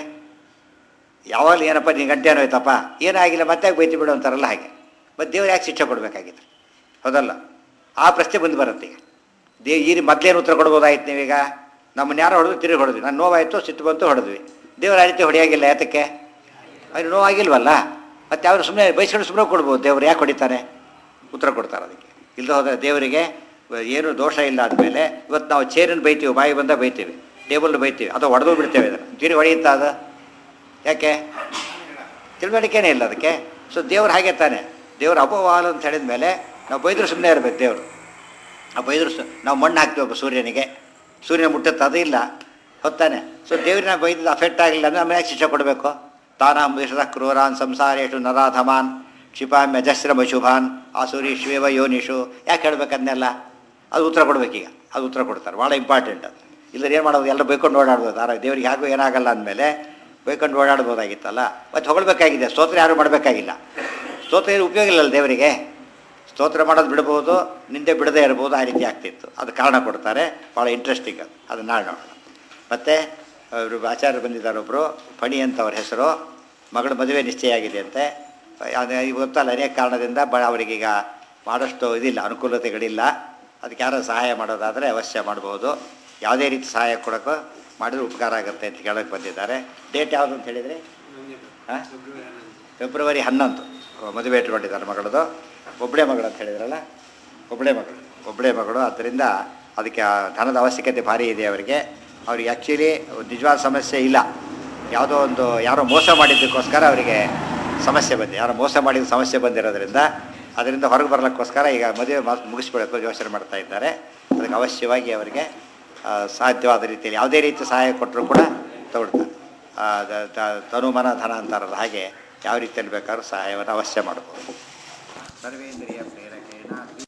ಯಾವಾಗಲೂ ಏನಪ್ಪ ನೀನು ಗಂಟೆ ಏನೋಯ್ತಪ್ಪ ಏನಾಗಿಲ್ಲ ಮತ್ತೆ ಬೈತಿ ಬಿಡು ಅಂತಾರಲ್ಲ ಹಾಗೆ ಮತ್ತು ದೇವ್ರು ಯಾಕೆ ಶಿಕ್ಷೆ ಕೊಡಬೇಕಾಗಿತ್ತು ಹೌದಲ್ಲ ಆ ಪ್ರಶ್ನೆ ಬಂದು ಬರುತ್ತೆ ಈಗ ದೇ ಈ ಮೊದಲೇನು ಉತ್ತರ ಕೊಡ್ಬೋದಾಯ್ತು ನೀವೀಗ ನಮ್ಮನ್ನ ಯಾರೋ ಹೊಡೆದು ತಿರುಗಿ ಹೊಡೆದ್ವಿ ನಾನು ನೋವಾಯಿತು ಸಿಟ್ಟು ಬಂತು ಹೊಡೆದ್ವಿ ದೇವ್ರ ಆ ರೀತಿ ಹೊಡೆಯಾಗಿಲ್ಲ ಯಾತಕ್ಕೆ ಅವ್ರಿಗೆ ನೋವಾಗಿಲ್ವಲ್ಲ ಮತ್ತು ಅವ್ರು ಸುಮ್ಮನೆ ಬೈಸ್ಕೊಂಡು ಸುಮ್ಮನೆ ಕೊಡ್ಬೋದು ದೇವ್ರು ಯಾಕೆ ಹೊಡಿತಾನೆ ಉತ್ತರ ಕೊಡ್ತಾರೆ ಅದಕ್ಕೆ ಇಲ್ಲದೆ ಹೋದರೆ ದೇವರಿಗೆ ಏನು ದೋಷ ಇಲ್ಲ ಆದಮೇಲೆ ಇವತ್ತು ನಾವು ಚೇರನ್ನು ಬೈತೀವಿ ಬಾಯಿ ಬಂದ ಬೈತೀವಿ ಟೇಬಲ್ ಬೈತೀವಿ ಅದು ಹೊಡೆದು ಬಿಡ್ತೇವೆ ಅದನ್ನು ತಿರುಗಿ ಹೊಡೆಯುತ್ತಾ ಅದು ಯಾಕೆ ತಿಳುವಳಿಕೆನೇ ಇಲ್ಲ ಅದಕ್ಕೆ ಸೊ ದೇವ್ರು ಹಾಗೆ ತಾನೆ ದೇವ್ರ ಅಪವಾಲ ಅಂತ ಹೇಳಿದ ಮೇಲೆ ನಾವು ಬೈದರೂ ಸುಮ್ಮನೆ ಇರಬೇಕು ದೇವರು ಆ ಬೈದರೂ ಸು ನಾವು ಮಣ್ಣು ಹಾಕ್ತೀವಿ ಒಬ್ಬ ಸೂರ್ಯನಿಗೆ ಸೂರ್ಯನ ಮುಟ್ಟುತ್ತೆ ಅದು ಇಲ್ಲ ಹೊತ್ತಾನೆ ಸೊ ದೇವ್ರನ್ನ ಬೈದಿದ್ದು ಅಫೆಕ್ಟ್ ಆಗಿಲ್ಲ ಅಂದರೆ ಆಮೇಲೆ ಯಾಕೆ ಶಿಕ್ಷೆ ಕೊಡಬೇಕು ತಾನಾಂ ವಿಷದ ಕ್ರೂರಾನ್ ಸಂಸಾರೇಶು ನರಾಧಮಾನ್ ಕ್ಷಿಪಾಮ್ಯ ಜಸ್ರಮ ಶುಭಾನ್ ಆಸುರಿ ಶ್ವೇವ ಯೋನಿಷು ಯಾಕೆ ಹೇಳ್ಬೇಕನ್ನೆಲ್ಲ ಅದು ಉತ್ತರ ಕೊಡ್ಬೇಕೀಗ ಅದು ಉತ್ತರ ಕೊಡ್ತಾರೆ ಭಾಳ ಇಂಪಾರ್ಟೆಂಟ್ ಅದು ಇಲ್ಲದ್ರೆ ಏನು ಮಾಡೋದು ಎಲ್ಲ ಬೈಕೊಂಡು ಓಡಾಡ್ಬೋದು ಆರ ದೇವ್ರಿಗೆ ಯಾಕೂ ಏನಾಗಲ್ಲ ಅಂದಮೇಲೆ ಬೈಕೊಂಡು ಓಡಾಡ್ಬೋದಾಗಿತ್ತಲ್ಲ ಮತ್ತು ಹೊಗಳ್ಬೇಕಾಗಿದೆ ಸ್ತೋತ್ರ ಯಾರು ಮಾಡಬೇಕಾಗಿಲ್ಲ ಸ್ತೋತ್ರ ಏನು ಉಪಯೋಗ ಇಲ್ಲಲ್ಲ ದೇವರಿಗೆ ಸ್ತೋತ್ರ ಮಾಡೋದು ಬಿಡ್ಬೋದು ನಿಂದೆ ಬಿಡದೇ ಇರ್ಬೋದು ಆ ರೀತಿ ಆಗ್ತಿತ್ತು ಅದು ಕಾರಣ ಕೊಡ್ತಾರೆ ಭಾಳ ಇಂಟ್ರೆಸ್ಟಿಂಗ್ ಅದು ಅದು ನಾಳೆ ನೋಡೋಣ ಮತ್ತು ಅವರು ಆಚಾರ್ಯರು ಬಂದಿದ್ದಾರೆ ಒಬ್ಬರು ಫಣಿ ಅಂತ ಅವ್ರ ಹೆಸರು ಮಗಳ ಮದುವೆ ನಿಶ್ಚಯ ಆಗಿದೆ ಅಂತೆ ಅದು ಗೊತ್ತಲ್ಲ ಅನೇಕ ಕಾರಣದಿಂದ ಬ ಅವರಿಗೀಗ ಮಾಡೋಷ್ಟು ಇದಿಲ್ಲ ಅನುಕೂಲತೆಗಳಿಲ್ಲ ಅದಕ್ಕೆ ಯಾರು ಸಹಾಯ ಮಾಡೋದಾದರೆ ಅವಶ್ಯ ಮಾಡ್ಬೋದು ಯಾವುದೇ ರೀತಿ ಸಹಾಯ ಕೊಡೋಕ್ಕೂ ಮಾಡಿದ್ರೆ ಉಪಕಾರ ಆಗುತ್ತೆ ಅಂತ ಕೇಳೋಕ್ಕೆ ಬಂದಿದ್ದಾರೆ ಡೇಟ್ ಯಾವುದು ಅಂತ ಹೇಳಿದರೆ ಹಾಂ ಫೆಬ್ರವರಿ ಹನ್ನೊಂದು ಮದುವೆ ಇಟ್ಕೊಂಡಿದ್ದಾರೆ ಮಗಳದು ಒಬ್ಬಳೇ ಮಗಳು ಅಂತ ಹೇಳಿದ್ರಲ್ಲ ಒಬ್ಬಳೇ ಮಗಳು ಒಬ್ಬಳೇ ಮಗಳು ಆದ್ದರಿಂದ ಅದಕ್ಕೆ ಆ ಧನದ ಅವಶ್ಯಕತೆ ಭಾರಿ ಇದೆ ಅವರಿಗೆ ಅವ್ರಿಗೆ ಆ್ಯಕ್ಚುಲಿ ನಿಜವಾದ ಸಮಸ್ಯೆ ಇಲ್ಲ ಯಾವುದೋ ಒಂದು ಯಾರೋ ಮೋಸ ಮಾಡಿದ್ದಕ್ಕೋಸ್ಕರ ಅವರಿಗೆ ಸಮಸ್ಯೆ ಬಂದಿದೆ ಯಾರೋ ಮೋಸ ಮಾಡಿದ ಸಮಸ್ಯೆ ಬಂದಿರೋದ್ರಿಂದ ಅದರಿಂದ ಹೊರಗೆ ಬರಲಿಕ್ಕೋಸ್ಕರ ಈಗ ಮದುವೆ ಮಾತು ಮುಗಿಸ್ಬಿಡೋಕ್ಕೆ ಯೋಚನೆ ಮಾಡ್ತಾ ಇದ್ದಾರೆ ಅದಕ್ಕೆ ಅವಶ್ಯವಾಗಿ ಅವರಿಗೆ ಆ, ಸಾಧ್ಯವಾದ ರೀತಿಯಲ್ಲಿ ಯಾವುದೇ ರೀತಿ ಸಹಾಯ ಕೊಟ್ಟರು ಕೂಡ ತಗೊಳ್ತಾರೆ ಆ, ದ- ದ- ತನುಮನ ಧನ ಅಂತಾರಲ್ಲ ಹಾಗೆ ಯಾವ ರೀತಿಯಲ್ಲಿ ಬೇಕಾದ್ರೂ ಸಹಾಯವನ್ನು ಅವಶ್ಯ ಮಾಡ್ಬೋದು ಸರ್ವೇಂದ್ರಿಯ ಪ್ರೇರ